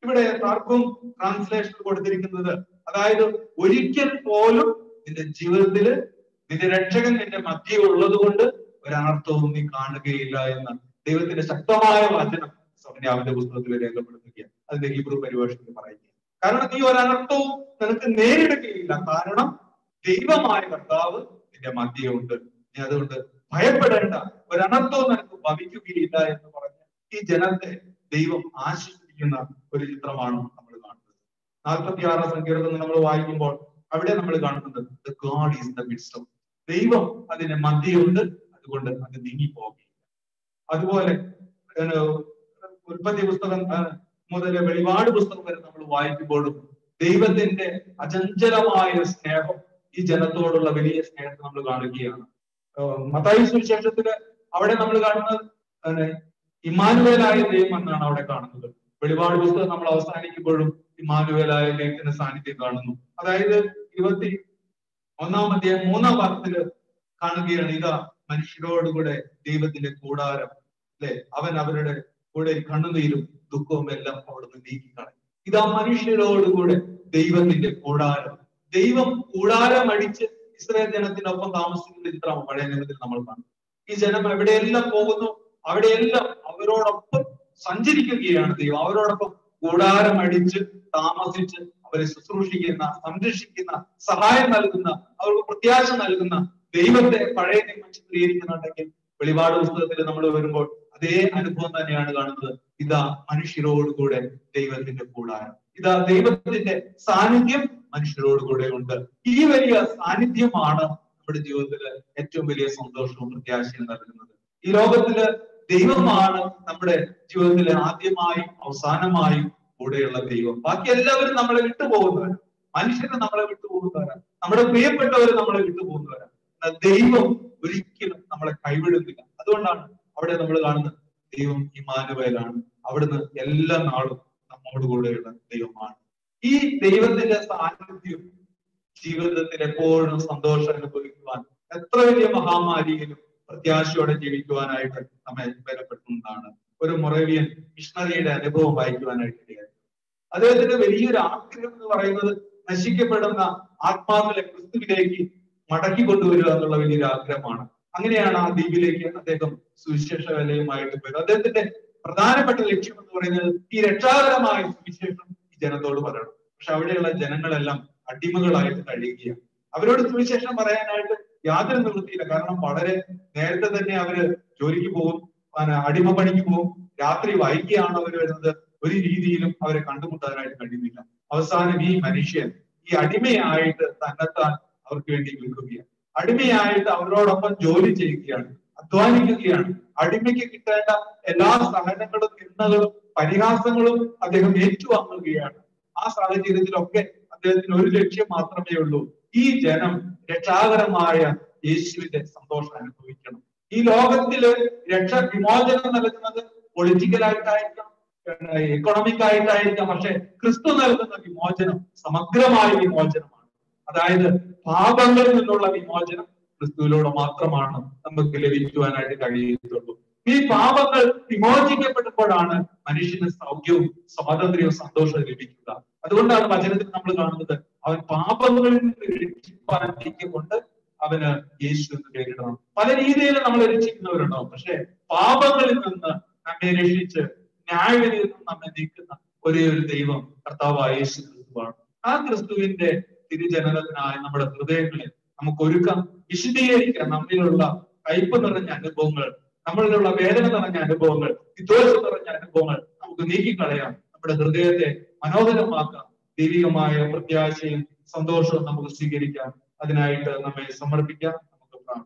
Speaker 1: ഇവിടെ താർക്കും ട്രാൻസ്ലേഷൻ കൊടുത്തിരിക്കുന്നത് അതായത് ഒരിക്കൽ പോലും നിന്റെ ജീവിതത്തില് നിന്റെ രക്ഷകൻ നിന്റെ മധ്യേ ഉള്ളത് കൊണ്ട് ഒരനർത്ഥവും നീ കാണുകയില്ല എന്ന് ദൈവത്തിന്റെ ശക്തമായ വചനം സൗന്യാവിന്റെ പുസ്തകത്തിൽ രേഖപ്പെടുത്തുകയാണ് അതിന്റെ ഹീബ്രു പരിഭാഷയിൽ പറയുക കാരണം നീ ഒരനർത്ഥവും നിനക്ക് നേരിടുകയില്ല കാരണം ദൈവമായ കർത്താവ് നിന്റെ മധ്യേ ഉണ്ട് നീ അതുകൊണ്ട് ഭയപ്പെടേണ്ട ഒരനർത്ഥവും നിനക്ക് ഭവിക്കുകയില്ല എന്ന് പറഞ്ഞ് ഈ ജനത്തെ ദൈവം ആശ്വസിപ്പിക്കുന്ന ഒരു ചിത്രമാണ് നമ്മൾ കാണുന്നത് നാൽപ്പത്തി ആറാം സങ്കീർത്തനം നമ്മൾ വായിക്കുമ്പോൾ അവിടെ നമ്മൾ കാണുന്നത് the God is the midst ദൈവം അതിന്റെ മധ്യയുണ്ട് അതുകൊണ്ട് അത് നീങ്ങിപ്പോകില്ല അതുപോലെ ഏഹ്, ഉൽപ്പത്തി പുസ്തകം ഏഹ്, മുതൽ വെളിപാട് പുസ്തകം വരെ നമ്മൾ വായിക്കുമ്പോഴും ദൈവത്തിന്റെ അചഞ്ചലമായ സ്നേഹം ഈ ജനത്തോടുള്ള വലിയ സ്നേഹത്തെ നമ്മൾ കാണുകയാണ് ഏഹ്, മത്തായി സുവിശേഷത്തില് അവിടെ നമ്മൾ കാണുന്നത് ഏഹ്, ഇമ്മാനുവേലായ ദൈവം എന്നാണ് അവിടെ കാണുന്നത് വെളിപാട് പുസ്തകം നമ്മൾ അവസാനിക്കുമ്പോഴും ഇമ്മാനുവേലായ ദൈവത്തിന്റെ സാന്നിധ്യം കാണുന്നു അതായത് ഇരുപത്തി ഒന്നാം അധ്യായം മൂന്നാം ഭാഗത്തില് കാണുകയാണ് ഇതാ മനുഷ്യരോടുകൂടെ ദൈവത്തിന്റെ കൂടാരം അല്ലെ അവൻ അവരുടെ കൂടെ കണ്ണുനീരും ദുഃഖവും എല്ലാം അവിടുന്ന് നീക്കിക്കളയും ഇതാ മനുഷ്യരോടുകൂടെ ദൈവത്തിന്റെ കൂടാരം ദൈവം കൂടാരം അടിച്ച് ഇസ്രായേൽ ജനത്തിനൊപ്പം താമസിക്കുന്ന ചിത്രമാണ് പഴയ നിയമത്തിൽ നമ്മൾ കാണും ഈ ജനം എവിടെയെല്ലാം പോകുന്നു അവിടെയെല്ലാം അവരോടൊപ്പം സഞ്ചരിക്കുകയാണ് ദൈവം അവരോടൊപ്പം കൂടാരം അടിച്ച് താമസിച്ച് അവരെ ശുശ്രൂഷിക്കുന്ന സംരക്ഷിക്കുന്ന സഹായം നൽകുന്ന അവർക്ക് പ്രത്യാശ നൽകുന്ന ദൈവത്തെ പഴയ നിയമം ചിത്രീകരിക്കുന്നുണ്ടെങ്കിൽ വെളിപാട് പുസ്തകത്തിൽ നമ്മൾ വരുമ്പോൾ അതേ അനുഭവം തന്നെയാണ് കാണുന്നത് ഇതാ മനുഷ്യരോടുകൂടെ ദൈവത്തിന്റെ കൂടാരം ഇതാ ദൈവത്തിന്റെ സാന്നിധ്യം മനുഷ്യരോടുകൂടെ ഉണ്ട് ഈ വലിയ സാന്നിധ്യമാണ് നമ്മുടെ ജീവിതത്തില് ഏറ്റവും വലിയ സന്തോഷവും പ്രത്യാശയും നൽകുന്നത് ഈ ലോകത്തില് ദൈവമാണ് നമ്മുടെ ജീവിതത്തിലെ ആദ്യമായും അവസാനമായും കൂടെയുള്ള ദൈവം ബാക്കി എല്ലാവരും നമ്മളെ വിട്ടുപോകുന്നവരാണ് മനുഷ്യര് നമ്മളെ വിട്ടുപോകുന്നവരാണ് നമ്മുടെ പ്രിയപ്പെട്ടവർ നമ്മളെ വിട്ടുപോകുന്നവരാണ് എന്നാൽ ദൈവം ഒരിക്കലും നമ്മളെ കൈവിടുന്നില്ല അതുകൊണ്ടാണ് അവിടെ നമ്മൾ കാണുന്നത് ദൈവം ഇമാനുവേലാണ് അവിടുന്ന് എല്ലാ നാളും നമ്മോട് കൂടെയുള്ള ദൈവമാണ് ഈ ദൈവത്തിന്റെ സാന്നിധ്യം ജീവിതത്തിൽ എപ്പോഴും സന്തോഷം അനുഭവിക്കുവാൻ എത്ര വലിയ മഹാമാരിയിലും പ്രത്യാശയോടെ ജീവിക്കുവാനായിട്ട് നമ്മെ ബലപ്പെടുത്തുന്നതാണ് ഒരു മൊറേവിയൻ മിഷണറിയുടെ അനുഭവം വായിക്കുവാനായിട്ട് ഇടയായി അദ്ദേഹത്തിന്റെ വലിയൊരു ആഗ്രഹം എന്ന് പറയുന്നത് നശിക്കപ്പെടുന്ന ആത്മാക്കളെ ക്രിസ്തുവിലേക്ക് മടക്കി കൊണ്ടുവരിക എന്നുള്ള വലിയൊരു ആഗ്രഹമാണ് അങ്ങനെയാണ് ആ ദ്വീപിലേക്ക് അദ്ദേഹം സുവിശേഷ വേലയുമായിട്ട് പോയത് അദ്ദേഹത്തിന്റെ പ്രധാനപ്പെട്ട ലക്ഷ്യം എന്ന് പറയുന്നത് ഈ രക്ഷാകരമായ സുവിശേഷം ഈ ജനത്തോട് പറയണം പക്ഷെ അവിടെയുള്ള ജനങ്ങളെല്ലാം അടിമകളായിട്ട് കഴിയുകയാണ് അവരോട് സുവിശേഷം പറയാനായിട്ട് യാതൊരു നിവൃത്തിയില്ല കാരണം വളരെ നേരത്തെ തന്നെ അവര് ജോലിക്ക് പോകും പിന്നെ അടിമപ്പണിക്ക് പോകും രാത്രി വൈകിയാണ് അവർ വരുന്നത് ഒരു രീതിയിലും അവരെ കണ്ടുമുട്ടാനായിട്ട് കഴിയുന്നില്ല അവസാനം ഈ മനുഷ്യൻ ഈ അടിമയായിട്ട് തന്നെത്താൻ അവർക്ക് വേണ്ടി വിൽക്കുകയാണ് അടിമയായിട്ട് അവരോടൊപ്പം ജോലി ചെയ്യുകയാണ് അധ്വാനിക്കുകയാണ് അടിമയ്ക്ക് കിട്ടേണ്ട എല്ലാ സഹനങ്ങളും നിന്ദകളും പരിഹാസങ്ങളും അദ്ദേഹം ഏറ്റുവാങ്ങുകയാണ് ആ സാഹചര്യത്തിലൊക്കെ അദ്ദേഹത്തിന് ഒരു ലക്ഷ്യം മാത്രമേ ഉള്ളൂ ഈ ജനം രക്ഷാകരമായ യേശുവിന്റെ സന്തോഷം അനുഭവിക്കണം ഈ ലോകത്തില് രക്ഷ വിമോചനം നൽകുന്നത് പൊളിറ്റിക്കൽ ആയിട്ടായിരിക്കാം എക്കണോമിക് ആയിട്ടായിരിക്കാം പക്ഷെ ക്രിസ്തു നൽകുന്ന വിമോചനം സമഗ്രമായ വിമോചനമാണ് അതായത് പാപങ്ങളിൽ നിന്നുള്ള വിമോചനം ക്രിസ്തുവിലൂടെ മാത്രമാണ് നമുക്ക് ലഭിക്കുവാനായിട്ട് കഴിയുന്നുള്ളൂ ഈ പാപങ്ങൾ വിമോചിക്കപ്പെട്ടപ്പോഴാണ് മനുഷ്യന് സൗഖ്യവും സ്വാതന്ത്ര്യവും സന്തോഷവും ലഭിക്കുക അതുകൊണ്ടാണ് വചനത്തിൽ നമ്മൾ കാണുന്നത് അവൻ പാപങ്ങളിൽ നിന്ന് രക്ഷിപ്പാൻ കൊണ്ട് അവന് യേശു എന്ന് പേരിടണം പല രീതിയിൽ നമ്മൾ രക്ഷിക്കുന്നവരുണ്ടാവും പക്ഷെ പാപങ്ങളിൽ നിന്ന് നമ്മെ രക്ഷിച്ച് ന്യായവിധിയിൽ നിന്ന് നമ്മെ നീക്കുന്ന ഒരേ ഒരു ദൈവം കർത്താവായ യേശു ക്രിസ്തുവാണ് ആ ക്രിസ്തുവിന്റെ തിരുജനനത്തിനായി നമ്മുടെ ഹൃദയങ്ങളെ നമുക്ക് ഒരുക്കാം വിശദീകരിക്കാം നമ്മിലുള്ള കയ്പ് നിറഞ്ഞ അനുഭവങ്ങൾ നമ്മളിലുള്ള വേദന നിറഞ്ഞ അനുഭവങ്ങൾ വിദ്വേഷം നിറഞ്ഞ അനുഭവങ്ങൾ നമുക്ക് നീക്കിക്കളയാം നമ്മുടെ ഹൃദയത്തെ മനോഹരമാക്കാം ദൈവികമായ പ്രത്യാശയും സന്തോഷവും നമുക്ക് സ്വീകരിക്കാം അതിനായിട്ട് നമ്മെ സമർപ്പിക്കാം നമുക്ക് പ്രാർത്ഥിക്കാം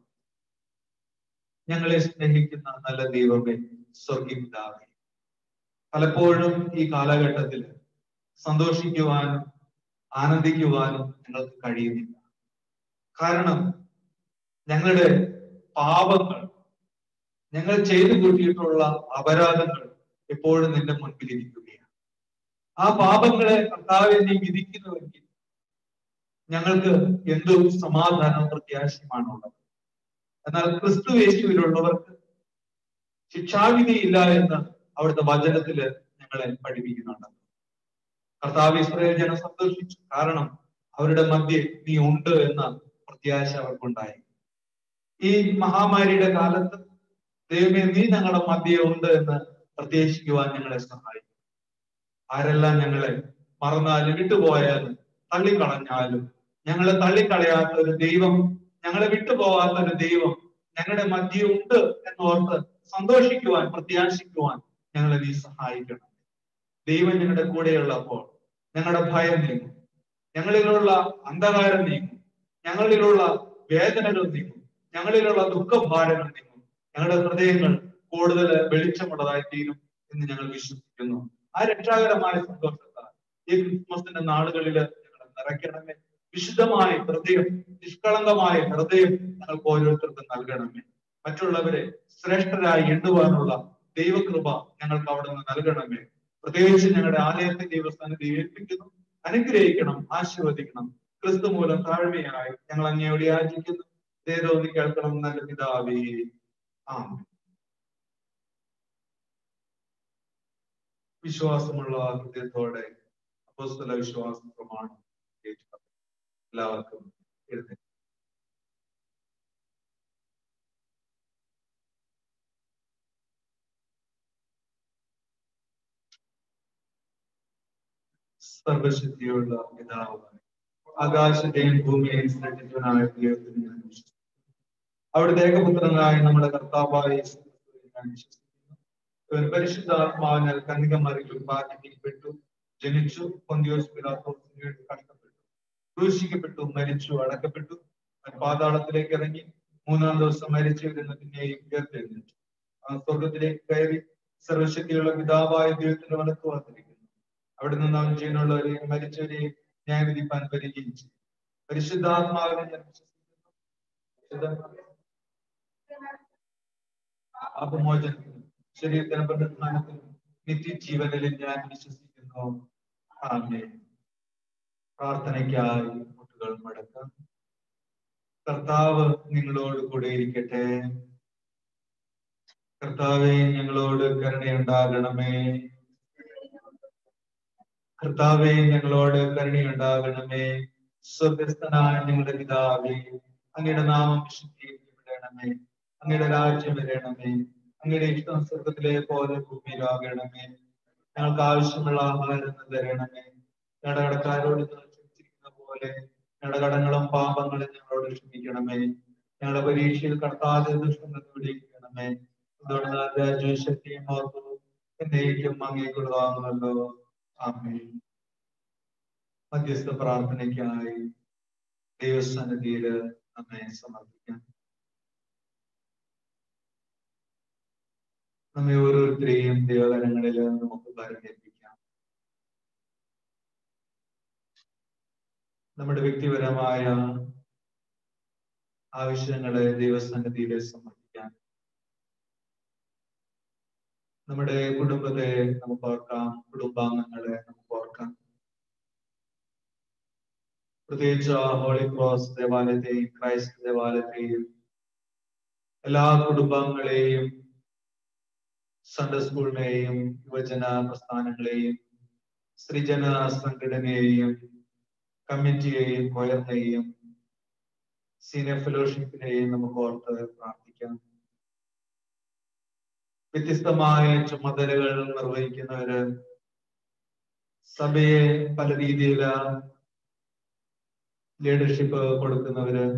Speaker 1: ഞങ്ങളെ സ്നേഹിക്കുന്ന നല്ല ദൈവമേ സ്വർഗീപിതാവേ പലപ്പോഴും ഈ കാലഘട്ടത്തിൽ സന്തോഷിക്കുവാനും ആനന്ദിക്കുവാനും ഞങ്ങൾക്ക് കഴിയുന്നില്ല കാരണം ഞങ്ങളുടെ പാപങ്ങൾ ഞങ്ങൾ ചെയ്തു കൂട്ടിയിട്ടുള്ള അപരാധങ്ങൾ എപ്പോഴും നിന്റെ മുൻപിൽ ഇരിക്കുകയാണ് ആ പാപങ്ങളെ കർത്താവെ നീ വിധിക്കുന്നുവെങ്കിൽ ഞങ്ങൾക്ക് എന്തു സമാധാനവും പ്രത്യാശയുമാണുള്ളത് എന്നാൽ ക്രിസ്തു യേശുവിലുള്ളവർക്ക് ശിക്ഷാവിധി ഇല്ല എന്ന് അവിടുത്തെ വചനത്തില് ഞങ്ങളെ പഠിപ്പിക്കുന്നുണ്ട് കർത്താവ് ഇസ്രായേൽ ജനം സന്തോഷിച്ചു കാരണം അവരുടെ മധ്യേ നീ ഉണ്ട് എന്ന പ്രത്യാശ അവർക്കുണ്ടായി ഈ മഹാമാരിയുടെ കാലത്ത് ദൈവമേ നീ ഞങ്ങളുടെ മധ്യേ ഉണ്ട് എന്ന് പ്രത്യേകിക്കുവാൻ ഞങ്ങളെ സഹായിക്കും ആരെല്ലാം ഞങ്ങളെ മറന്നാലും വിട്ടുപോയാലും തള്ളിക്കളഞ്ഞാലും ഞങ്ങളെ തള്ളിക്കളയാത്ത ഒരു ദൈവം ഞങ്ങളെ വിട്ടുപോകാത്ത ഒരു ദൈവം ഞങ്ങളുടെ മധ്യേ ഉണ്ട് എന്നോർത്ത് സന്തോഷിക്കുവാൻ പ്രത്യാശിക്കുവാൻ ഞങ്ങളെ നീ സഹായിക്കണം ദൈവം ഞങ്ങളുടെ കൂടെയുള്ളപ്പോൾ ഞങ്ങളുടെ ഭയം നീങ്ങും ഞങ്ങളിലുള്ള അന്ധകാരം നീങ്ങും ഞങ്ങളിലുള്ള വേദനകൾ നീങ്ങും ഞങ്ങളിലുള്ള ദുഃഖഭാരങ്ങൾ നീങ്ങും ഞങ്ങളുടെ ഹൃദയങ്ങൾ കൂടുതൽ വെളിച്ചമുള്ളതായി തീരും എന്ന് ഞങ്ങൾ വിശ്വസിക്കുന്നു ആ രക്ഷാകരമായ സന്തോഷത്താൽ ഈ ക്രിസ്മസിന്റെ നാളുകളിൽ ഞങ്ങളെ നിറയ്ക്കണമേ വിശുദ്ധമായ ഹൃദയം നിഷ്കളങ്കമായ ഹൃദയം ഞങ്ങൾക്ക് ഓരോരുത്തർക്കും നൽകണമേ മറ്റുള്ളവരെ ശ്രേഷ്ഠരായി എണ്ണുവാനുള്ള ദൈവകൃപ ഞങ്ങൾക്ക് അവിടെ നിന്ന് നൽകണമേ പ്രത്യേകിച്ച് ഞങ്ങളുടെ ആലയത്തെ ദൈവസ്ഥാനത്ത് ഏൽപ്പിക്കുന്നു അനുഗ്രഹിക്കണം ആശീർവദിക്കണം ക്രിസ്തു മൂലം താഴ്മയായി ഞങ്ങൾ അങ്ങയോട് യാചിക്കുന്നു ദേവോന്നി കേൾക്കണം നല്ല പിതാവേ ആമേൻ വിശ്വാസമുള്ള ഹൃദയത്തോടെ അപ്പോസ്തല വിശ്വാസ പ്രമാണം ഏറ്റു എല്ലാവർക്കും എഴുന്നേറ്റ് സർവശക്തിയുള്ള പിതാവാണ് ആകാശത്തെയും ഭൂമിയെയും സൃഷ്ടിച്ചവനായ ദൈവത്തിന് ഞാൻ വിശ്വസിക്കുന്നു അവിടുത്തെ ഏകപുത്രനായ നമ്മുടെ കർത്താവായ യേശു ക്രിസ്തുവിൽ ഞാൻ വിശ്വസിക്കുന്നു ഇവൻ പരിശുദ്ധാത്മാവിനാൽ കന്യകമാരിൽ ഉത്പാദിപ്പിക്കപ്പെട്ടു ജനിച്ചു പൊന്തിയോസ് പിലാത്തോസിന് വേണ്ടി കഷ്ടപ്പെട്ടു ക്രൂശിക്കപ്പെട്ടു മരിച്ചു അടക്കപ്പെട്ടു അവൻ പാതാളത്തിലേക്ക് ഇറങ്ങി മൂന്നാം ദിവസം മരിച്ചിരുന്ന പിന്നെയും ഉയർത്തെഴുന്നേറ്റു അവൻ സ്വർഗത്തിലേക്ക് കയറി സർവശക്തിയുള്ള പിതാവായ ദൈവത്തിന്റെ വലത്ത് വന്നിരിക്കുന്നു അവിടെ നിന്ന് അവൻ ജീവനുള്ളവരെയും മരിച്ചവരെയും ന്യായവിധിപ്പാൻ വരികയും ചെയ്യും പരിശുദ്ധാത്മാവിനെ ഞാൻ വിശ്വസിക്കുന്നു പരിശുദ്ധാത്മാവെ, പാപമോചനത്തിനും ശരീരത്തിന് പുനരുത്ഥാനത്തിനും നിത്യജീവനിലും ഞാൻ വിശ്വസിക്കുന്നു ആമേൻ പ്രാർത്ഥനയ്ക്കായി മുട്ടുകൾ മടക്കാം കർത്താവ് നിങ്ങളോട് കൂടെ ഇരിക്കട്ടെ കർത്താവെ ഞങ്ങളോട് കരുണയുണ്ടാകണമേ കർത്താവെ ഞങ്ങളോട് കരുണയുണ്ടാകണമേ സ്വർഗസ്ഥനായ ഞങ്ങളുടെ പിതാവേ അങ്ങയുടെ നാമം വിശുദ്ധീകരിക്കപ്പെടണമേ അങ്ങയുടെ രാജ്യം വരണമേ അങ്ങയുടെ ഇഷ്ടം സ്വർഗത്തിലെ പോലെ ഭൂമിയിലാകണമേ ഞങ്ങൾക്ക് ആവശ്യമുള്ള ആഹാരം ഇന്ന് തരണമേ ഞങ്ങളുടെ കടക്കാരോട് ഞങ്ങൾ ക്ഷമിച്ചിരിക്കുന്ന പോലെ ഞങ്ങളുടെ കടങ്ങളും പാപങ്ങളും ഞങ്ങളോട് ക്ഷമിക്കണമേ ഞങ്ങളുടെ പരീക്ഷയിൽ കടത്താതെ ദുഷ്ടങ്ങൾ വിടിയിക്കണമേ തുടർന്ന് രാജ്യവും ശക്തിയും ഓർമ്മവും എന്നേക്കും അങ്ങേക്കൊടുവാങ്ങുമല്ലോ ആമേൻ മധ്യസ്ഥ പ്രാർത്ഥനയ്ക്കായി ദൈവസന്നിധിയിൽ നമ്മെ സമർപ്പിക്കാം നമ്മെ ഓരോരുത്തരെയും ദൈവകരങ്ങളിൽ നമുക്ക് പരിഹരിപ്പിക്കാം നമ്മുടെ വ്യക്തിപരമായ ആവശ്യങ്ങളെ ദൈവസന്നിധിയിൽ സമർപ്പിക്കാം നമ്മുടെ കുടുംബത്തെ നമുക്ക് ഓർക്കാം കുടുംബാംഗങ്ങളെ നമുക്ക് ഓർക്കാം പ്രത്യേകിച്ച് ഹോളി ക്രോസ് ദേവാലയത്തെയും ക്രൈസ്ത ദേവാലയത്തെയും എല്ലാ കുടുംബാംഗങ്ങളെയും സൺഡേ സ്കൂളിനെയും യുവജന പ്രസ്ഥാനങ്ങളെയും സ്ത്രീജന സംഘടനയെയും കമ്മിറ്റിയെയും കൊയറിനെയും സീനിയർ ഫെലോഷിപ്പിനെയും നമുക്ക് ഓർത്ത് പ്രാർത്ഥിക്കാം വ്യത്യസ്തമായ ചുമതലകൾ നിർവഹിക്കുന്നവര് സഭയെ പല രീതിയിൽ ലീഡർഷിപ്പ് കൊടുക്കുന്നവര്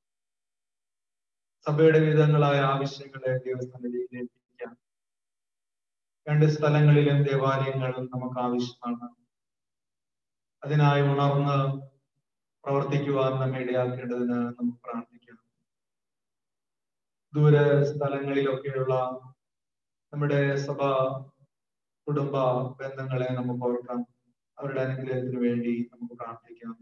Speaker 1: സഭയുടെ വിധങ്ങളായ ആവശ്യങ്ങളെ ദൈവസന്നിധിയിൽ ഏൽപ്പിക്കാം രണ്ട് സ്ഥലങ്ങളിലും ദേവാലയങ്ങളും നമുക്ക് ആവശ്യമാണ് അതിനായി ഉണർന്ന് പ്രവർത്തിക്കുവാൻ നമ്മെ ഇടയാക്കേണ്ടതിന് നമുക്ക് പ്രാർത്ഥിക്കാം ദൂര സ്ഥലങ്ങളിലൊക്കെയുള്ള നമ്മുടെ സഭ കുടുംബ ബന്ധങ്ങളെ നമുക്ക് ഓർക്കാം അവരുടെ അനുഗ്രഹത്തിന് വേണ്ടി നമുക്ക് പ്രാർത്ഥിക്കാം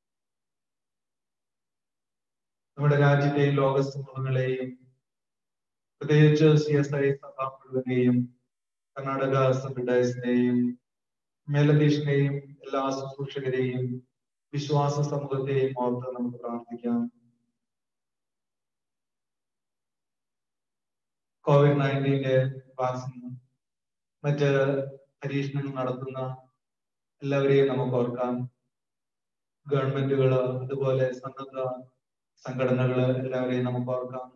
Speaker 1: നമ്മുടെ രാജ്യത്തെയും ലോക സമൂഹങ്ങളെയും പ്രത്യേകിച്ച് സി എസ് ഐ സഭ മുഴുവനെയും കർണാടക സബിഡൈസിനെയും മേലധീഷിനെയും എല്ലാ ശുശ്രൂഷകരെയും വിശ്വാസ സമൂഹത്തെയും ഓർത്ത് നമുക്ക് പ്രാർത്ഥിക്കാം കോവിഡ് നയൻറ്റീന്റെ വാക്സിൻ മറ്റ് പരീക്ഷണങ്ങൾ നടത്തുന്ന എല്ലാവരെയും നമുക്ക് ഓർക്കാം ഗവൺമെന്റുകള് അതുപോലെ സന്നദ്ധ സംഘടനകള് എല്ലാവരെയും നമുക്ക് ഓർക്കാം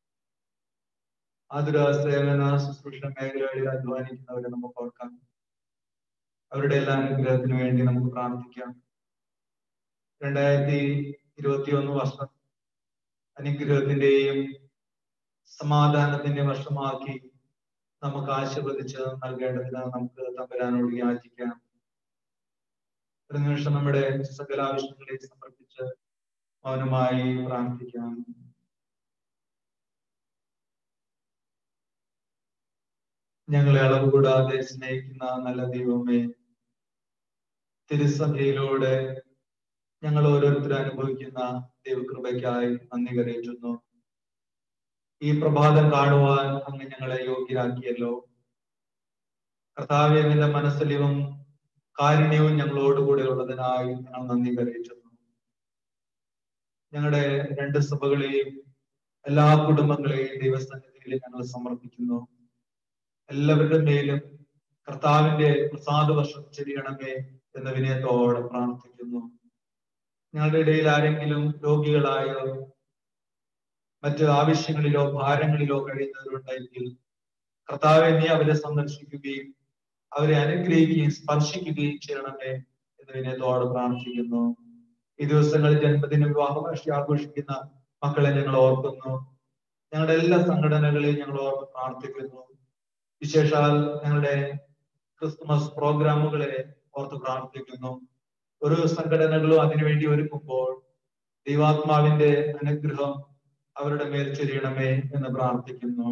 Speaker 1: ആതുര സേവന ശുശ്രൂഷ മേഖലകളിൽ അധ്വാനിക്കുന്നവരെ നമുക്ക് ഓർക്കാം അവരുടെ എല്ലാ അനുഗ്രഹത്തിനു വേണ്ടി നമുക്ക് പ്രാർത്ഥിക്കാം രണ്ടായിരത്തി ഇരുപത്തി ഒന്ന് വർഷം അനുഗ്രഹത്തിന്റെയും സമാധാനത്തിന്റെ വർഷമാക്കി നമുക്ക് ആശീർവദിച്ച് നൽകേണ്ടതിന് നമുക്ക് തമ്പരാനോട് യാചിക്കാം ഒരു നിമിഷം നമ്മുടെ സകല ആവശ്യങ്ങളെ സമർപ്പിച്ച് മൗനമായി പ്രാർത്ഥിക്കാം ഞങ്ങളെ അളവ് കൂടാതെ സ്നേഹിക്കുന്ന നല്ല ദൈവമേ തിരുസഭയിലൂടെ ഞങ്ങൾ ഓരോരുത്തരും അനുഭവിക്കുന്ന ദൈവകൃപയ്ക്കായി നന്ദി കരയിറ്റുന്നു ഈ പ്രഭാതം കാണുവാൻ അങ്ങ് ഞങ്ങളെ യോഗ്യരാക്കിയല്ലോ കർത്താവെ നിന്റെ മനസ്സിലും കാരുണ്യവും ഞങ്ങളോടുകൂടെ ഉള്ളതിനായി ഞങ്ങൾ നന്ദി കരയിറ്റുന്നു ഞങ്ങളുടെ രണ്ട് സഭകളെയും എല്ലാ കുടുംബങ്ങളെയും ദൈവസന്നിധിയിൽ ഞങ്ങൾ സമർപ്പിക്കുന്നു എല്ലാവരുടെ മേലും കർത്താവിന്റെ പ്രസാദ വർഷം ചെരിയണമേ എന്ന വിനയത്തോടെ പ്രാർത്ഥിക്കുന്നു ഞങ്ങളുടെ ഇടയിൽ ആരെങ്കിലും രോഗികളായോ മറ്റ് ആവശ്യങ്ങളിലോ ഭാരങ്ങളിലോ കഴിയുന്നവരുണ്ടെങ്കിൽ കർത്താവെ നീ അവരെ സന്ദർശിക്കുകയും അവരെ അനുഗ്രഹിക്കുകയും സ്പർശിക്കുകയും ചെയ്യണമേ എന്ന് വിനയത്തോടെ പ്രാർത്ഥിക്കുന്നു ഈ ദിവസങ്ങളിൽ ജന്മദിന വിവാഹവാർഷി ആഘോഷിക്കുന്ന മക്കളെ ഞങ്ങൾ ഓർക്കുന്നു ഞങ്ങളുടെ എല്ലാ സംഘടനകളെയും ഞങ്ങൾ ഓർത്ത് പ്രാർത്ഥിക്കുന്നു വിശേഷാൽ ഞങ്ങളുടെ ക്രിസ്തുമസ് പ്രോഗ്രാമുകളെ ഓർത്ത് പ്രാർത്ഥിക്കുന്നു ഓരോ സംഘടനകളും അതിനുവേണ്ടി ഒരുങ്ങുമ്പോൾ ദൈവാത്മാവിന്റെ അനുഗ്രഹം അവരുടെ മേൽ ചൊരിയണമേ എന്ന് പ്രാർത്ഥിക്കുന്നു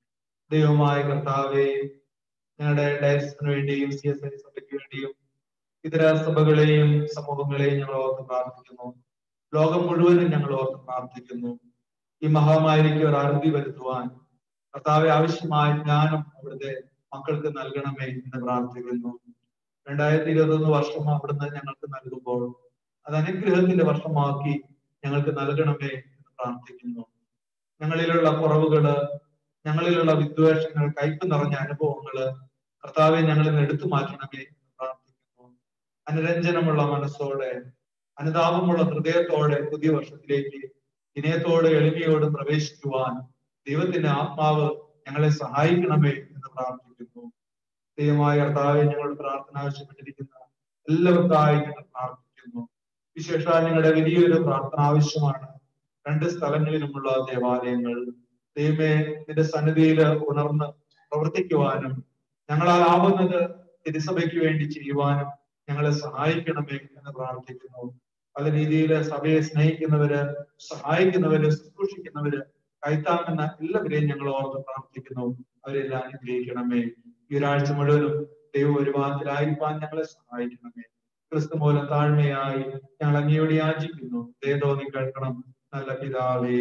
Speaker 1: ദൈവമായ കർത്താവെ ഞങ്ങളുടെ ഡയസിന് വേണ്ടിയും സി എസ് ഐ സഭയ്ക്ക് വേണ്ടിയും ഇതര സഭകളെയും സമൂഹങ്ങളെയും ഞങ്ങൾ ഓർത്ത് പ്രാർത്ഥിക്കുന്നു ലോകം മുഴുവനും ഞങ്ങൾ ഓർത്ത് പ്രാർത്ഥിക്കുന്നു ഈ മഹാമാരിക്ക് ഒരു അറുതി വരുത്തുവാൻ കർത്താവെ ആവശ്യമായ ജ്ഞാനം അവിടുത്തെ മക്കൾക്ക് നൽകണമേ എന്ന് പ്രാർത്ഥിക്കുന്നു രണ്ടായിരത്തി ഇരുപത്തൊന്ന് വർഷം അവിടുന്ന് ഞങ്ങൾക്ക് നൽകുമ്പോൾ അത് അനുഗ്രഹത്തിന്റെ വർഷമാക്കി ഞങ്ങൾക്ക് നൽകണമേ എന്ന് പ്രാർത്ഥിക്കുന്നു ഞങ്ങളിലുള്ള കുറവുകള് ഞങ്ങളിലുള്ള വിദ്വേഷങ്ങൾ കയ്പ് നിറഞ്ഞ അനുഭവങ്ങള് കർത്താവെ ഞങ്ങളിൽ നിന്ന് എടുത്തു മാറ്റണമേ എന്ന് പ്രാർത്ഥിക്കുന്നു അനുരഞ്ജനമുള്ള മനസ്സോടെ അനുതാപമുള്ള ഹൃദയത്തോടെ പുതിയ വർഷത്തിലേക്ക് വിനയത്തോടെ എളിമയോടും പ്രവേശിക്കുവാൻ ദൈവത്തിന്റെ ആത്മാവ് ഞങ്ങളെ സഹായിക്കണമേ എന്ന് പ്രാർത്ഥിക്കുന്നു ദൈവമായ കർത്താവെ ഞങ്ങളുടെ പ്രാർത്ഥന ആവശ്യപ്പെട്ടിരിക്കുന്ന എല്ലാവർക്കായി ഞങ്ങൾ പ്രാർത്ഥിക്കുന്നു വിശേഷാൽ ഞങ്ങളുടെ വലിയൊരു പ്രാർത്ഥന ആവശ്യമാണ് രണ്ട് സ്ഥലങ്ങളിലുമുള്ള ദേവാലയങ്ങൾ ദൈവമേ നിന്റെ സന്നിധിയിൽ ഉണർന്ന് പ്രവർത്തിക്കുവാനും ഞങ്ങളാൽ ആവുന്നത് തിരുസഭയ്ക്ക് വേണ്ടി ചെയ്യുവാനും ഞങ്ങളെ സഹായിക്കണമേ എന്ന് പ്രാർത്ഥിക്കുന്നു പല രീതിയിൽ സഭയെ സ്നേഹിക്കുന്നവര് സഹായിക്കുന്നവര് ശുശ്രൂഷിക്കുന്നവര് കൈത്താങ്ങുന്ന എല്ലാവരെയും ഞങ്ങൾ ഓർത്ത് പ്രാർത്ഥിക്കുന്നു അവരെല്ലാം അനുഗ്രഹിക്കണമേ ഈ ഒരാഴ്ച മുഴുവനും ദൈവ ഒരുപാത്തിലായിരിക്കാൻ ഞങ്ങളെ സഹായിക്കണമേ ക്രിസ്തു മൂലം താഴ്മയായി ഞങ്ങൾ അങ്ങയോട് യാചിക്കുന്നു ദയതോന്നി കേൾക്കണം നല്ല പിതാവേ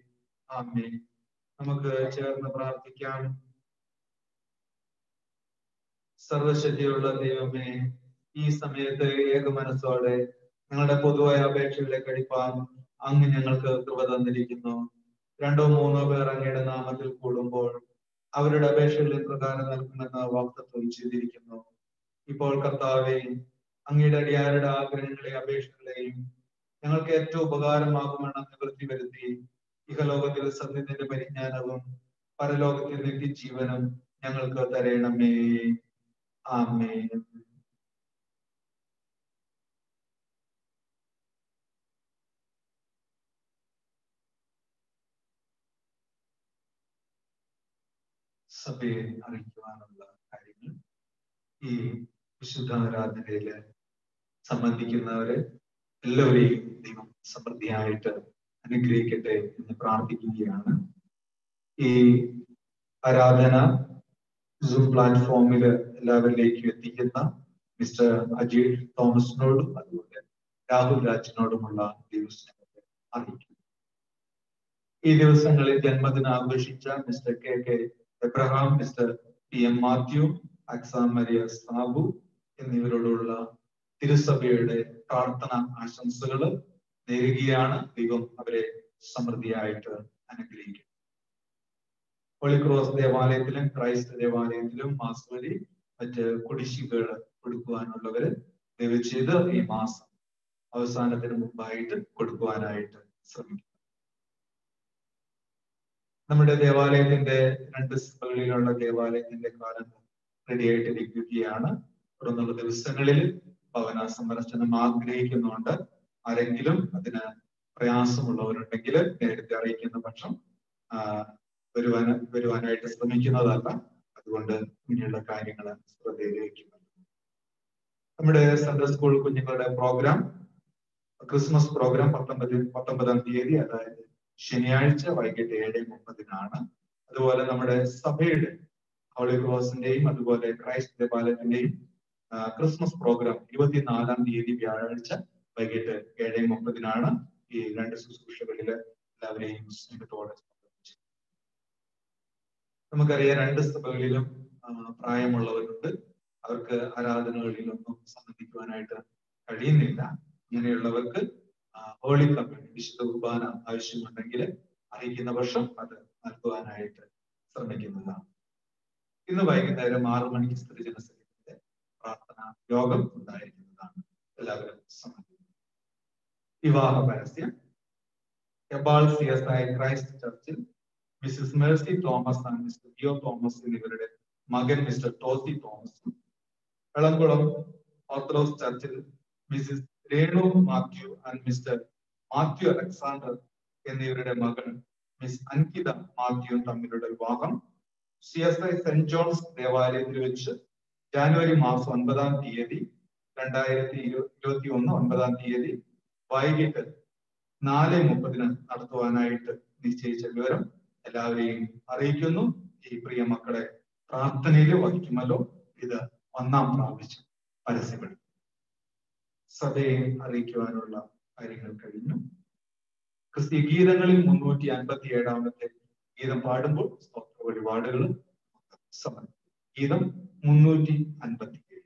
Speaker 1: ആമേ നമുക്ക് ചേർന്ന് പ്രാർത്ഥിക്കാം സർവശക്തിയുള്ള ദൈവമേ ഈ സമയത്ത് ഏക മനസ്സോടെ ഞങ്ങളുടെ പൊതുവായ അപേക്ഷകളെ കഴിപ്പാൻ അങ്ങ് ഞങ്ങൾക്ക് കൃപ തന്നിരിക്കുന്നു രണ്ടോ മൂന്നോ പേർ അങ്ങയുടെ നാമത്തിൽ കൂടുമ്പോൾ അവരുടെ അപേക്ഷകളിൽ പ്രകാരം നൽകുമെന്ന് വാക്തത്വം ചെയ്തിരിക്കുന്നു ഇപ്പോൾ കർത്താവെ അങ്ങയുടെ അടിയാരുടെ ആഗ്രഹങ്ങളെയും അപേക്ഷകളെയും ഞങ്ങൾക്ക് ഏറ്റവും ഉപകാരമാകുമെന്ന് നിവൃത്തി വരുത്തി ഇഹലോകത്തിൽ സത്യത്തിന്റെ പരിജ്ഞാനവും പരലോകത്തിൽ നിത്യജീവനും ഞങ്ങൾക്ക് തരയണമേ ആമേ സഭയെ അറിയിക്കുവാനുള്ള കാര്യങ്ങൾ ഈ വിശുദ്ധ ആരാധനയില് സംബന്ധിക്കുന്നവര് എല്ലാവരെയും ദൈവം സമൃദ്ധിയായിട്ട് അനുഗ്രഹിക്കട്ടെ എന്ന് പ്രാർത്ഥിക്കുകയാണ് ഈ ആരാധന സൂം പ്ലാറ്റ്ഫോമിൽ എല്ലാവരിലേക്കും എത്തിക്കുന്ന മിസ്റ്റർ അജയ് തോമസിനോടും അതുപോലെ രാഹുൽ രാജിനോടുമുള്ള ദിവസങ്ങളെ അറിയിക്കുന്നു ഈ ദിവസങ്ങളിൽ ജന്മദിനം ആഘോഷിച്ച Mr K K Abraham Mr P M Mathew അക്സാം മരിയ സാബു എന്നിവരോടുള്ള തിരുസഭയുടെ പ്രാർത്ഥന ആശംസകൾ നേരുകയാണ് ദൈവം അവരെ സമൃദ്ധിയായിട്ട് അനുഗ്രഹിക്കും ഹോളിക്രോസ് ദേവാലയത്തിലും ക്രൈസ്ത ദേവാലയത്തിലും മാസ് വഴി മറ്റ് കുടിശ്ശികകൾ കൊടുക്കുവാനുള്ളവര് ദയവ് ചെയ്ത് ഈ മാസം അവസാനത്തിന് മുമ്പായിട്ട് കൊടുക്കുവാനായിട്ട് ശ്രമിക്കുക നമ്മുടെ ദേവാലയത്തിന്റെ രണ്ട് സ്ഥലങ്ങളിലുള്ള ദേവാലയത്തിന്റെ കാലം റെഡി ആയിട്ടിരിക്കുകയാണ് തുടർന്നുള്ള ദിവസങ്ങളിൽ ഭവന സന്ദർശനം ആഗ്രഹിക്കുന്നുണ്ട് ആരെങ്കിലും അതിന് പ്രയാസമുള്ളവരുണ്ടെങ്കിൽ നേരത്തെ അറിയിക്കുന്ന പക്ഷം ആ, വരുവാൻ വരുവാനായിട്ട് ശ്രമിക്കുന്നതല്ല അതുകൊണ്ട് ഇങ്ങനെയുള്ള കാര്യങ്ങൾ ശ്രദ്ധയിലേക്ക് നമ്മുടെ സൺഡേ സ്കൂൾ കുഞ്ഞുങ്ങളുടെ പ്രോഗ്രാം ക്രിസ്മസ് പ്രോഗ്രാം പത്തൊമ്പത് പത്തൊമ്പതാം തീയതി അതായത് ശനിയാഴ്ച വൈകിട്ട് ഏഴ് മുപ്പതിനാണ് അതുപോലെ നമ്മുടെ സഭയുടെ ഹോളി ക്രോസിന്റെയും അതുപോലെ ക്രൈസ്റ്റ് ദേവാലയത്തിന്റെയും ആ, ക്രിസ്മസ് പ്രോഗ്രാം ഇരുപത്തിനാലാം തീയതി വ്യാഴാഴ്ച വൈകിട്ട് ഏഴ് മുപ്പതിനാണ് ഈ രണ്ട് ശുശ്രൂഷകളിൽ എല്ലാവരെയും സ്നേഹത്തോടെ സംബന്ധിച്ചു നമുക്കറിയാം രണ്ട് സഭകളിലും ആ, പ്രായമുള്ളവരുണ്ട് അവർക്ക് ആരാധനകളിലൊന്നും സംബന്ധിക്കുവാനായിട്ട് കഴിയുന്നില്ല ഇങ്ങനെയുള്ളവർക്ക് ആ, ഹോളി കമ്മ്യൂണി വിശുദ്ധ കുർബാന ആവശ്യമുണ്ടെങ്കിൽ അറിയിക്കുന്ന വർഷം അത് നൽകുവാനായിട്ട് ശ്രമിക്കുന്നതാണ് ഇന്ന് വൈകുന്നേരം ആറു മണിക്ക് സ്ത്രീജന സംഘത്തിന്റെ പ്രാർത്ഥന യോഗം ഉണ്ടായിരിക്കുന്നതാണ് എല്ലാവരും സംബന്ധിക്കുന്നത് വിവാഹ പരസ്യം എബാൾ സി എസ് ഐ ക്രൈസ്റ്റ് ചർച്ചിൽ Mrs Mercy Thomas and Mr Geo Thomas എന്നിവരുടെ മകൻ മിസ്റ്റർ ടോസി തോമസും എളംകുളം ഓർത്തഡോക്സ് ചർച്ചിൽ Mrs Renu Mathew and Mr Mathew Alexander എന്നിവരുടെ മകൾ മിസ് അൻകിത മാത്യു തമ്മിലുള്ള വിവാഹം C S I saint John's ദേവാലയത്തിൽ വെച്ച് ജാനുവരി മാസം ഒൻപതാം തീയതി രണ്ടായിരത്തി ഇരുപത്തി ഒന്ന് ഒൻപതാം തീയതി വൈകിട്ട് നാല് മുപ്പതിന് നടത്തുവാനായിട്ട് നിശ്ചയിച്ച വിവരം എല്ലാവരെയും അറിയിക്കുന്നു ഈ പ്രിയ മക്കളെ പ്രാർത്ഥനയിൽ വഹിക്കുമല്ലോ ഇത് ഒന്നാം പ്രാവശ്യം പരസ്യപ്പെടും സഭയെ അറിയിക്കുവാനുള്ള കാര്യങ്ങൾ കഴിഞ്ഞു ക്രിസ്തീയ ഗീതങ്ങളിൽ മുന്നൂറ്റി അൻപത്തി ഏഴാമത്തെ ഗീതം പാടുമ്പോൾ സ്തോത്ര വഴിപാടുകൾ സമർപ്പിക്കും ഗീതം മുന്നൂറ്റി അൻപത്തി ഏഴ്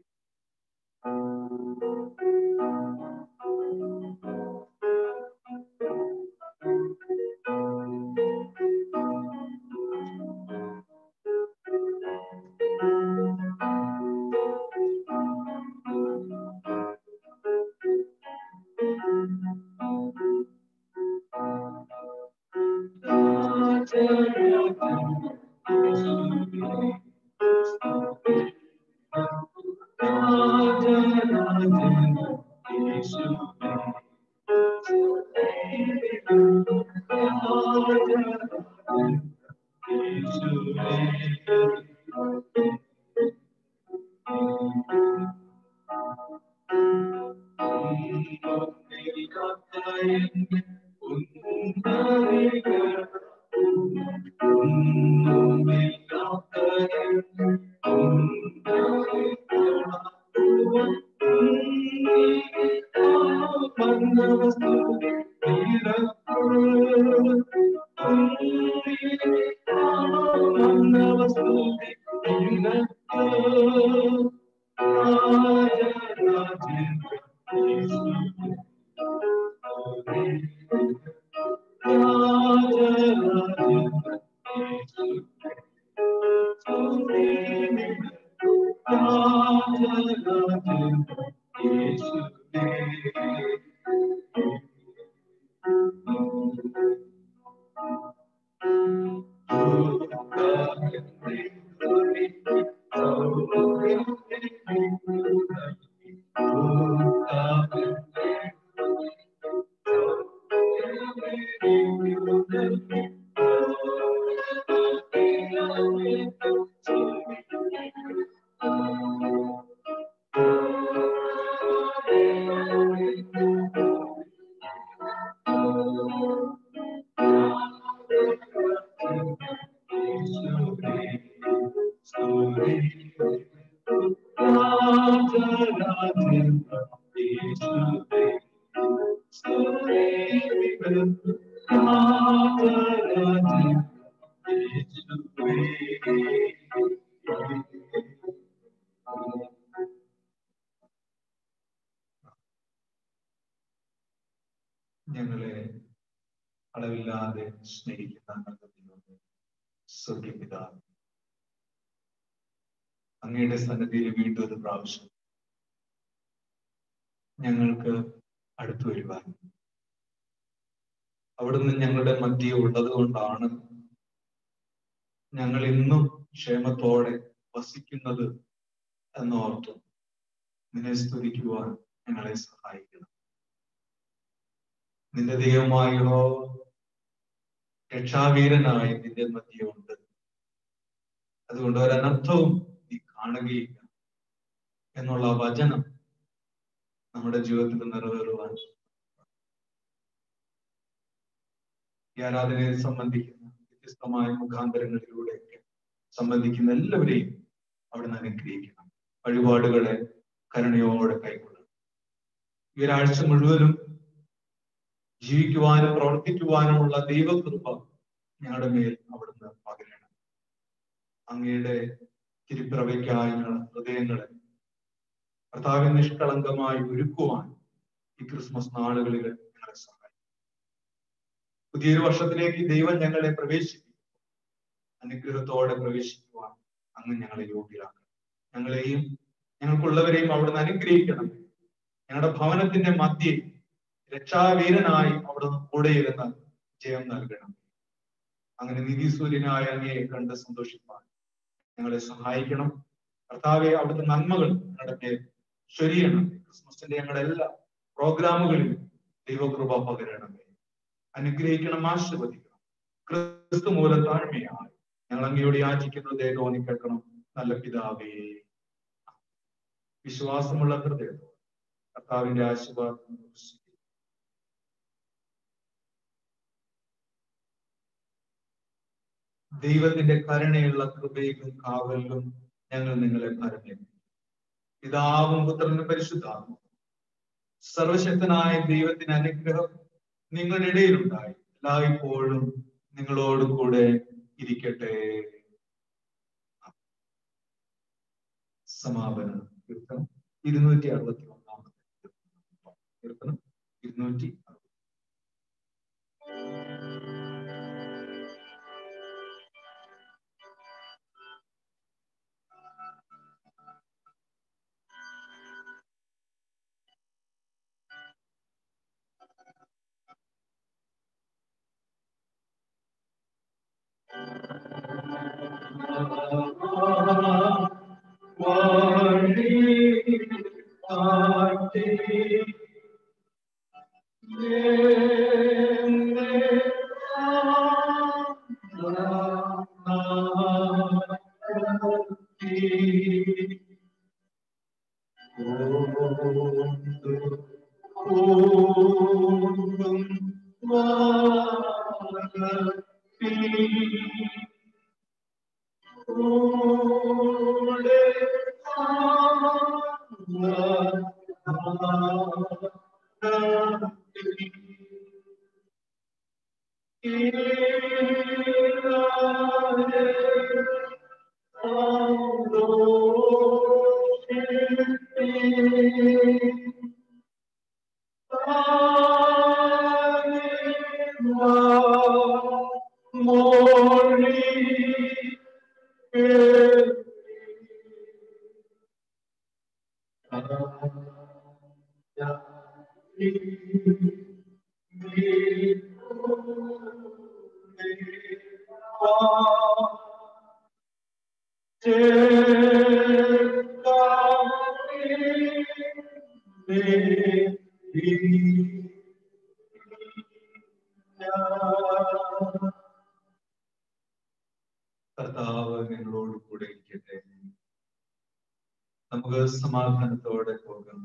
Speaker 1: ഞങ്ങളെ അളവില്ലാതെ സ്നേഹിക്കുന്ന നല്ല ദൈവമേ, സ്വർഗപിതാവേ, അങ്ങയുടെ സന്നദ്ധിയിൽ വീണ്ടും ഒരു പ്രാവശ്യം ഞങ്ങൾക്ക് അടുത്തു വരുവാൻ അവിടുന്ന് ഞങ്ങളുടെ മധ്യേ ഉള്ളത് കൊണ്ടാണ് ഞങ്ങൾ ഇന്നും ക്ഷേമത്തോടെ വസിക്കുന്നത് എന്നോർത്ത് നിന്നെ സ്തുതിക്കുവാൻ ഞങ്ങളെ സഹായിക്കണം നിന്റെ ദൈവമായോ രക്ഷാവീരനായി നിന്റെ മധ്യമുണ്ട് അതുകൊണ്ട് ഒരനർത്ഥവും നീ കാണുകയില്ല എന്നുള്ള വചനം നമ്മുടെ ജീവിതത്തിൽ നിറവേറുവാൻ ഈ ആരാധനയെ സംബന്ധിക്കുന്ന വ്യത്യസ്തമായ മുഖാന്തരങ്ങളിലൂടെയൊക്കെ സംബന്ധിക്കുന്ന എല്ലാവരെയും അവിടുന്ന് അനുഗ്രഹിക്കണം വഴിപാടുകളെ കരുണയോടെ കൈക്കൊള്ളണം ഈ ഒരാഴ്ച മുഴുവനും ജീവിക്കുവാനും പ്രവർത്തിക്കുവാനുമുള്ള ദൈവകൃപ ഞങ്ങളുടെ മേൽ അവിടുന്ന് പകരണം അങ്ങയുടെ തിരുപ്പിറവയ്ക്കായി ഞങ്ങളുടെ ഹൃദയങ്ങളെ കർത്താവിന് നിഷ്കളങ്കമായി ഒരുക്കുവാൻ ഈ ക്രിസ്മസ് നാളുകളിൽ ഞങ്ങളെ സഹായിക്കും പുതിയൊരു വർഷത്തിലേക്ക് ദൈവം ഞങ്ങളെ പ്രവേശിപ്പിക്കും അനുഗ്രഹത്തോടെ പ്രവേശിക്കുവാൻ അങ്ങ് ഞങ്ങളെ യോഗ്യരാക്കണം ഞങ്ങളെയും ഞങ്ങൾക്കുള്ളവരെയും അവിടുന്ന് അനുഗ്രഹിക്കണം ഞങ്ങളുടെ ഭവനത്തിന്റെ മധ്യേ രക്ഷാവീരനായി അവിടുന്ന് കൂടെ ഇരുന്ന് ജയം നൽകണം അങ്ങനെ നിധിസൂര്യനായ അങ്ങയെ കണ്ട് സന്തോഷിപ്പാൻ ഞങ്ങളെ സഹായിക്കണം കർത്താവെ അവിടുത്തെ നന്മകൾ ഞങ്ങളുടെ മേൽ ചൊരിയണം ക്രിസ്മസിന്റെ ഞങ്ങളുടെ എല്ലാ പ്രോഗ്രാമുകളിലും ദൈവകൃപ പകരണമേ അനുഗ്രഹിക്കണം ആശീർവദിക്കണം ക്രിസ്തു മൂലം താഴ്മയായി ഞങ്ങൾ അങ്ങയോട് യാചിക്കുന്നത് ദൈവം കേൾക്കണം നല്ല പിതാവേ വിശ്വാസമുള്ള ഹൃദയം കർത്താവിന്റെ ആശീർവാദം ദൈവത്തിന്റെ കരുണയുള്ള കൃപയിലും കാവലിലും ഞങ്ങൾ നിങ്ങളെ ഭരമേൽക്കും പിതാവും പുത്രനും പരിശുദ്ധാവും സർവശക്തനായ ദൈവത്തിന്റെ അനുഗ്രഹം നിങ്ങളുടെ ഇടയിലുണ്ടായി എല്ലായ്പ്പോഴും നിങ്ങളോട് കൂടെ ഇരിക്കട്ടെ സമാപന കീർത്തനം ഇരുന്നൂറ്റി അറുപത്തി ഒന്നാമത്തെ കീർത്തനം ഇരുന്നൂറ്റി കർത്താവ് നിങ്ങളോട് കൂടെ ഇരിക്കട്ടെ നമുക്ക് സമാധാനത്തോടെ പോകാം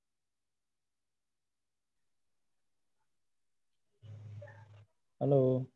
Speaker 4: ഹലോ